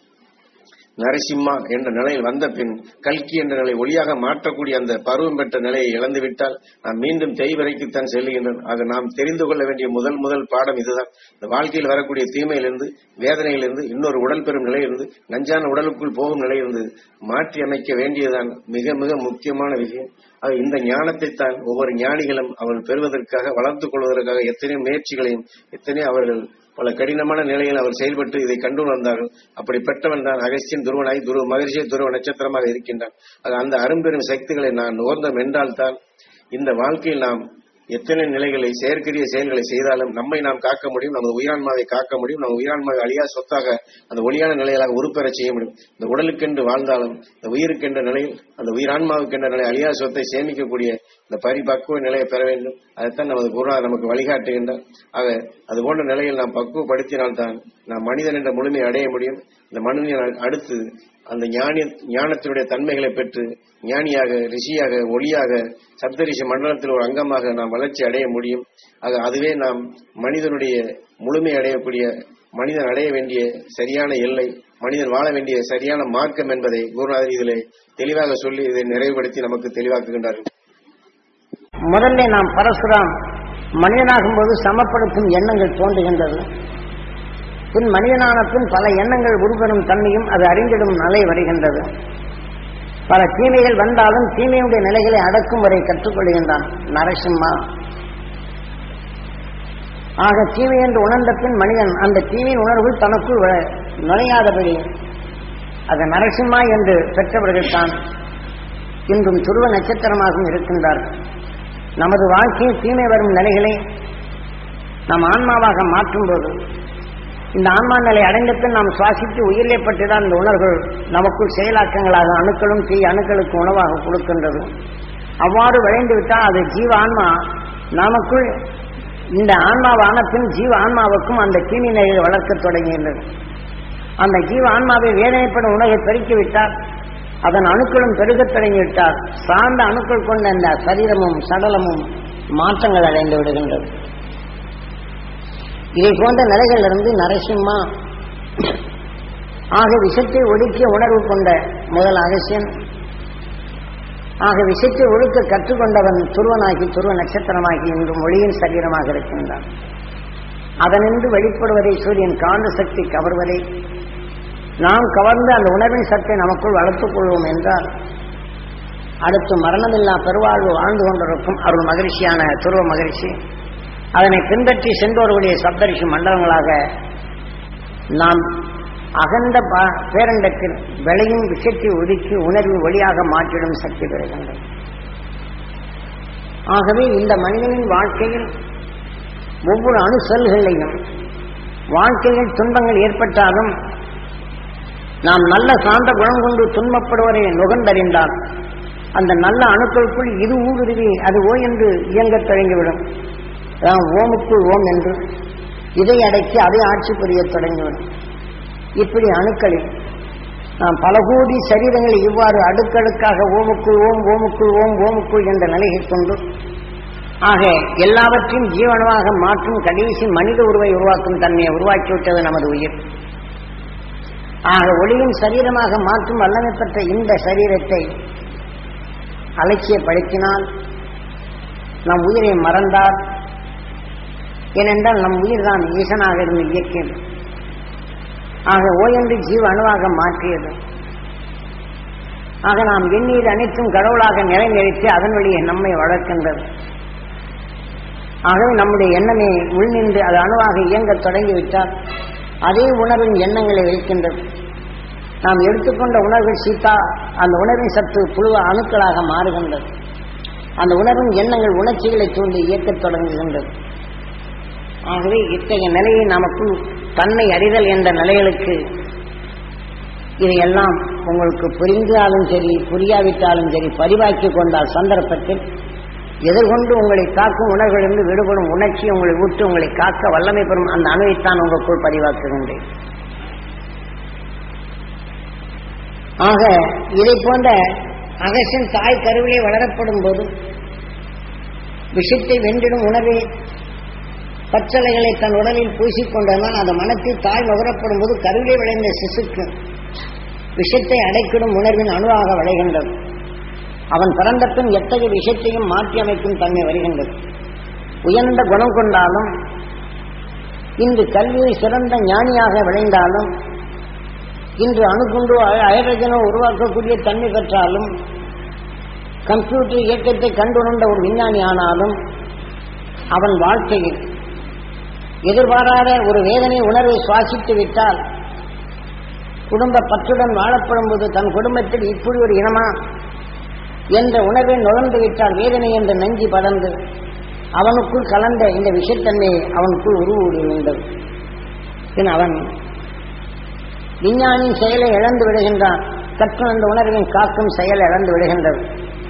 நரசிம்மா என்ற நிலையில் வந்த பின் கல்கி என்ற நிலை ஒளியாக மாற்றக்கூடிய அந்த பருவம் பெற்ற நிலையை இழந்துவிட்டால் நாம் மீண்டும் தேய்வரைக்குத்தான் செல்லுகின்றோம் ஆக நாம் தெரிந்து கொள்ள வேண்டிய முதல் முதல் பாடம் இதுதான் இந்த வாழ்க்கையில் வரக்கூடிய தீமையிலிருந்து வேதனையிலிருந்து இன்னொரு உடல் பெறும் நிலையிலிருந்து நஞ்சான உடலுக்குள் போகும் நிலையிலிருந்து மாற்றி அமைக்க வேண்டியதுதான் மிக மிக முக்கியமான விஷயம் ஆக இந்த ஞானத்தை தான் ஒவ்வொரு ஞானிகளும் அவர்கள் பெறுவதற்காக வளர்த்துக் கொள்வதற்காக எத்தனையோ முயற்சிகளையும் எத்தனை அவர்கள் பல கடினமான நிலையில் அவர் செயல்பட்டு இதை கண்டு வந்தார்கள் அப்படி பெற்றவன் தான் அகஸ்தியன் துருவனாய் துருவ மகிழ்ச்சியை துருவ நட்சத்திரமாக இருக்கின்றான் ஆக அந்த அரும்பெரும் சக்திகளை நான் நுகர்ந்தோம் என்றால்தான் இந்த வாழ்க்கையில் நாம் எத்தனை நிலைகளை செயற்கரிய செயல்களை செய்தாலும் நம்மை நாம் காக்க முடியும் நமது உயிரான்மாவை காக்க முடியும் நம்ம உயிரான்மாவை அழியா சொத்தாக அந்த ஒளியான நிலையிலாக உருப்பெறச் செய்ய முடியும் இந்த உடலுக்கென்று வாழ்ந்தாலும் இந்த உயிருக்கென்ற நிலையில் அந்த உயிரான்மாவுக்கென்ற நிலை அழியா சொத்தை சேமிக்கக்கூடிய இந்த பரிபக்குவ நிலையை பெற வேண்டும் அதைத்தான் நமது குருநாதர் நமக்கு வழிகாட்டுகின்றார் ஆக அது போன்ற நிலையில் நாம் பக்குவப்படுத்தினால்தான் நாம் மனிதன் என்ற முழுமையை அடைய முடியும் இந்த மனிதன் அடுத்து அந்த ஞானி ஞானத்தினுடைய தன்மைகளை பெற்று ஞானியாக ரிஷியாக ஒளியாக சப்தரிஷி மண்டலத்தில் ஒரு அங்கமாக நாம் வளர்ச்சி அடைய முடியும் ஆக அதுவே நாம் மனிதனுடைய முழுமை அடையக்கூடிய மனிதன் அடைய வேண்டிய சரியான எல்லை மனிதன் வாழ வேண்டிய சரியான மார்க்கம் என்பதை குருநாதர் இதிலே தெளிவாக சொல்லி இதை நிறைவுபடுத்தி நமக்கு தெளிவாக்குகின்றார்கள் முதல்ல நாம் பரசுராம் மனிதனாகும்போது சமப்படுத்தும் எண்ணங்கள் தோன்றுகின்றது பின் மனிதனான பின் பல எண்ணங்கள் உருவெறும் தன்மையும் அது அறிந்திடும் நிலை வருகின்றது பல தீமைகள் வந்தாலும் தீமையுடைய நிலைகளை அடக்கும் வரை கற்றுக்கொள்கின்றான் நரசிம்மா ஆக தீமை என்று உணர்ந்த பின் மனிதன் அந்த தீமையின் உணர்வு தனக்குள் வ- நுழையாதபடி அது நரசிம்மா என்று பெற்றவர்கள் தான் இன்றும் துருவ நட்சத்திரமாகவும் இருக்கின்றார்கள் நமது வாழ்க்கையில் தீமை வரும் நிலைகளை நாம் ஆன்மாவாக மாற்றும்போது இந்த ஆன்மா நிலை அடைந்த பின் நாம் சுவாசித்து உயிரிழப்பட்டுதான் இந்த உணர்வுகள் நமக்குள் செயலாக்கங்களாக அணுக்களும் தீ அணுக்களுக்கு உணவாக கொடுக்கின்றது அவ்வாறு விளைந்து விட்டால் அது ஜீவ ஆன்மா நமக்குள் இந்த ஆன்மாவான பின் ஜீவ ஆன்மாவுக்கும் அந்த தீமை நிலையை வளர்க்கத் தொடங்குகின்றது அந்த ஜீவ ஆன்மாவை வேதனைப்படும் உணவை பெருக்கிவிட்டால் அதன் அணுக்களும் பெருகத் தொடங்கிவிட்டால் சார்ந்த அணுக்கள் கொண்ட அந்த சரீரமும் சடலமும் மாற்றங்கள் அடைந்து விடுகின்றது இதை போன்ற நிலைகளிலிருந்து நரசிம்மா ஆக விஷத்தை ஒடுக்கிய உணர்வு கொண்ட முதல் அகசியன் ஆக விஷத்தை ஒழுக்க கற்றுக்கொண்டவன் துருவனாகி துருவ நட்சத்திரமாகி இன்றும் ஒளியின் சரீரமாக இருக்கின்றான் அதனின்று வெளிப்படுவதை சூரியன் காந்த சக்தி கவர்வதை நாம் கவர்ந்து அந்த உணர்வின் சத்தை நமக்குள் வளர்த்துக் கொள்வோம் என்றால் அடுத்து மரணமில்லா பெருவாழ்வு வாழ்ந்து கொண்டிருக்கும் அருள் மகிழ்ச்சியான துருவ மகிழ்ச்சி அதனை பின்பற்றி சென்றவர்களுடைய சப்தரிஷி மண்டலங்களாக நாம் அகண்ட பா- பேரண்டத்தில் விளையும் விஷத்தை ஒதுக்கி உணர்வு வழியாக மாற்றிடும் சக்தி பெறுகின்றது ஆகவே இந்த மனிதனின் வாழ்க்கையில் ஒவ்வொரு அணு செல்களையும் வாழ்க்கையில் துன்பங்கள் ஏற்பட்டாலும் நாம் நல்ல சார்ந்த குணம் கொண்டு துன்பப்படுவதை நுகர்ந்தறிந்தால் அந்த நல்ல அணுக்களுக்குள் இது ஊடுருவி அது ஓ என்று இயங்கத் தொடங்கிவிடும் அதான் ஓமுக்குள் ஓம் என்று இதை அடக்கி அதை ஆட்சி புரியத் தொடங்கிவிடும் இப்படி அணுக்களில் நாம் பல கோடி சரீரங்களை இவ்வாறு அடுக்கடுக்காக ஓமுக்குள் ஓம் ஓமுக்குள் ஓம் ஓமுக்குள் என்ற நிலையை கொண்டு ஆக எல்லாவற்றையும் ஜீவனமாக மாற்றும் கடைசி மனித உருவை உருவாக்கும் தன்மையை உருவாக்கிவிட்டது நமது உயிர் ஆக ஒளியின் சரீரமாக மாற்றும் வல்லமை பெற்ற இந்த சரீரத்தை அலட்சியப்படுத்தினால் நம் உயிரை மறந்தால் ஏனென்றால் நம் உயிர் தான் ஈசனாக இருந்து இயக்கியது ஆக ஓயன்று ஜீவ அணுவாக மாற்றியது ஆக நாம் எண்ணீர் அனைத்தும் கடவுளாக நிறைநிறுத்தி அதன் வழியே நம்மை வளர்க்கின்றது ஆகவே நம்முடைய எண்ணமே உள்நின்று அது அணுவாக இயங்கத் தொடங்கிவிட்டால் அதே உணர்வின் எண்ணங்களை வைக்கின்றது நாம் எடுத்துக்கொண்ட உணர்வுகள் சீத்தா அந்த உணர்வின் சத்து புழுவ அணுக்களாக மாறுகின்றது அந்த உணர்வின் எண்ணங்கள் உணர்ச்சிகளை தூண்டி இயக்கத் தொடங்குகின்றது ஆகவே இத்தகைய நிலையை நமக்குள் தன்னை அறிதல் என்ற நிலைகளுக்கு இதையெல்லாம் உங்களுக்கு புரிந்தாலும் சரி புரியாவிட்டாலும் சரி பதிவாக்கி கொண்டால் சந்தர்ப்பத்தில் எதிர்கொண்டு உங்களை காக்கும் உணர்வுகளிலிருந்து விடுபடும் உணர்ச்சி உங்களை விட்டு உங்களை காக்க வல்லமை பெறும் அந்த அணுவைத்தான் உங்களுக்குள் பதிவாக்குகின்றேன் ஆக இதை போன்ற அகசின் தாய் கருவிலே வளரப்படும் போது விஷத்தை வென்றிடும் உணர்வை பச்சலைகளை தன் உடலில் பூசிக்கொண்டதனால் அந்த மனத்தில் தாய் நுகரப்படும் போது கருவிலே விளைந்த சிசுக்கு விஷத்தை அடைக்கிடும் உணர்வின் அணுவாக விளைகின்றது அவன் பிறந்த பின் எத்தகைய விஷயத்தையும் மாற்றி அமைக்கும் தன்மை வருகின்றது உயர்ந்த குணம் கொண்டாலும் இன்று கல்வியில் சிறந்த ஞானியாக விளைந்தாலும் இன்று அணுகுண்டு ஹைட்ரஜனை உருவாக்கக்கூடிய தன்மை பெற்றாலும் கம்ப்யூட்டர் இயக்கத்தை கண்டுணர்ந்த ஒரு விஞ்ஞானி ஆனாலும் அவன் வாழ்க்கையில் எதிர்பாராத ஒரு வேதனை உணர்வை சுவாசித்து விட்டால் குடும்ப பற்றுடன் வாழப்படும் போது தன் குடும்பத்தில் இப்படி ஒரு இனமா என்ற உணர்வை நுழைந்து விட்டால் வேதனை என்ற நஞ்சி படர்ந்து அவனுக்குள் கலந்த இந்த விஷத்தன்மையை அவனுக்குள் உருவூடுகின்றது பின் அவன் விஞ்ஞானியின் செயலை இழந்து விடுகின்றான் கற்று அந்த உணர்வின் காக்கும் செயல் இழந்து விடுகின்றது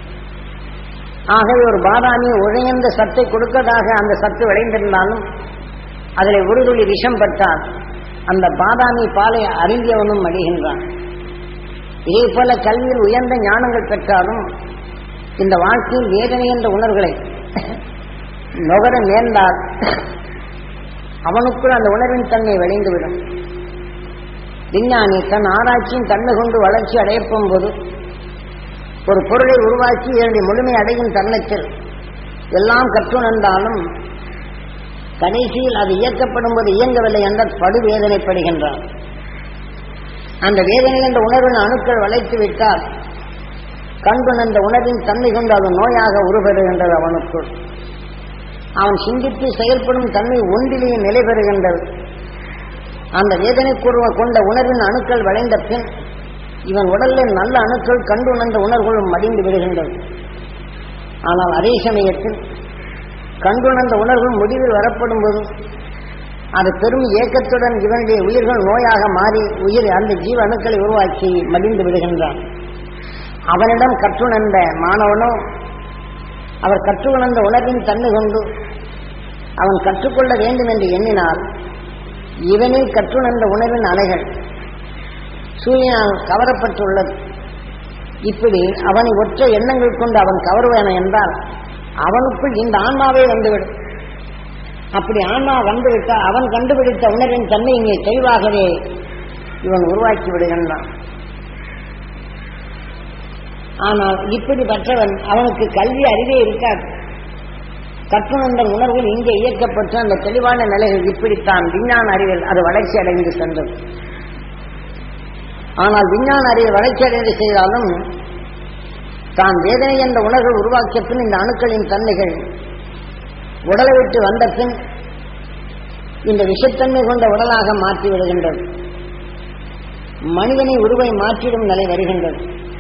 ஆகவே ஒரு பாதாமி உழைந்த சத்தை கொடுக்கதாக அந்த சத்து விளைந்திருந்தாலும் அதில் ஒரு துளி விஷம் பட்டால் அந்த பாதாமி பாலை அறிந்தியவனும் அழிகின்றான் இதே போல கல்வியில் உயர்ந்த ஞானங்கள் பெற்றாலும் இந்த வாழ்க்கையில் வேதனை என்ற உணர்வுகளை நுகர நேர்ந்தால் அவனுக்குள் அந்த உணர்வின் தன்மை விளைந்துவிடும் விஞ்ஞானி தன் ஆராய்ச்சியின் தன்மை கொண்டு வளர்ச்சி அடையப்போம் போது ஒரு பொருளை உருவாக்கி இதனுடைய முழுமை அடையும் தருணத்தில் எல்லாம் கற்றுணர்ந்தாலும் கடைசியில் அது இயக்கப்படும் போது இயங்கவில்லை என்றால் படு வேதனைப்படுகின்றான் அந்த வேதனை என்ற உணர்வின் அணுக்கள் வளைத்து விட்டால் கண்பன் அந்த உணர்வின் தன்மை கொண்டு அது நோயாக உருபெறுகின்றது அவனுக்குள் அவன் சிந்தித்து செயல்படும் தன்மை ஒன்றிலேயே நிலை பெறுகின்றது அந்த வேதனை கூறுவ கொண்ட உணர்வின் அணுக்கள் வளைந்த பின் இவன் உடலில் நல்ல அணுக்கள் கண்டு உணர்ந்த உணர்வுகளும் மடிந்து விடுகின்றது ஆனால் அதே சமயத்தில் கண்டுணர்ந்த உணர்வுகள் முடிவில் வரப்படும் போது அது பெரும் ஏக்கத்துடன் இவனுடைய உயிர்கள் நோயாக மாறி உயிர் அந்த ஜீவ அணுக்களை உருவாக்கி மடிந்து விடுகின்றான் அவனிடம் கற்றுணர்ந்த மாணவனோ அவர் கற்றுணர்ந்த உணர்வின் தன்மை கொண்டு அவன் கற்றுக்கொள்ள வேண்டும் என்று எண்ணினால் இவனில் கற்றுணர்ந்த உணர்வின் அலைகள் சூரியனால் கவரப்பட்டுள்ளது இப்படி அவனை ஒற்ற எண்ணங்கள் கொண்டு அவன் கவருவான என்றால் அவனுக்குள் இந்த ஆன்மாவே வந்துவிடும் அப்படி ஆன்மா வந்துவிட்டால் அவன் கண்டுபிடித்த உணர்வின் தன்மை இங்கே தெளிவாகவே இவன் உருவாக்கி விடுகின்றான் ஆனால் இப்படிப்பட்டவன் அவனுக்கு கல்வி அறிவே இருக்காது கற்றுணர்ந்த உணர்வுகள் இங்கே இயக்கப்பட்டு அந்த தெளிவான நிலைகள் இப்படித்தான் விஞ்ஞான அறிவில் அது வளர்ச்சி அடைந்து சென்றது ஆனால் விஞ்ஞான அறிவை வளர்ச்சி அடைந்து செய்தாலும் தான் வேதனை என்ற உணர்வு உருவாக்கிய பின் இந்த அணுக்களின் தன்மைகள் உடலை விட்டு வந்த பின் இந்த விஷத்தன்மை கொண்ட உடலாக மாற்றி விடுகின்றது மனிதனை உருவை மாற்றிடும் நிலை வருகின்றது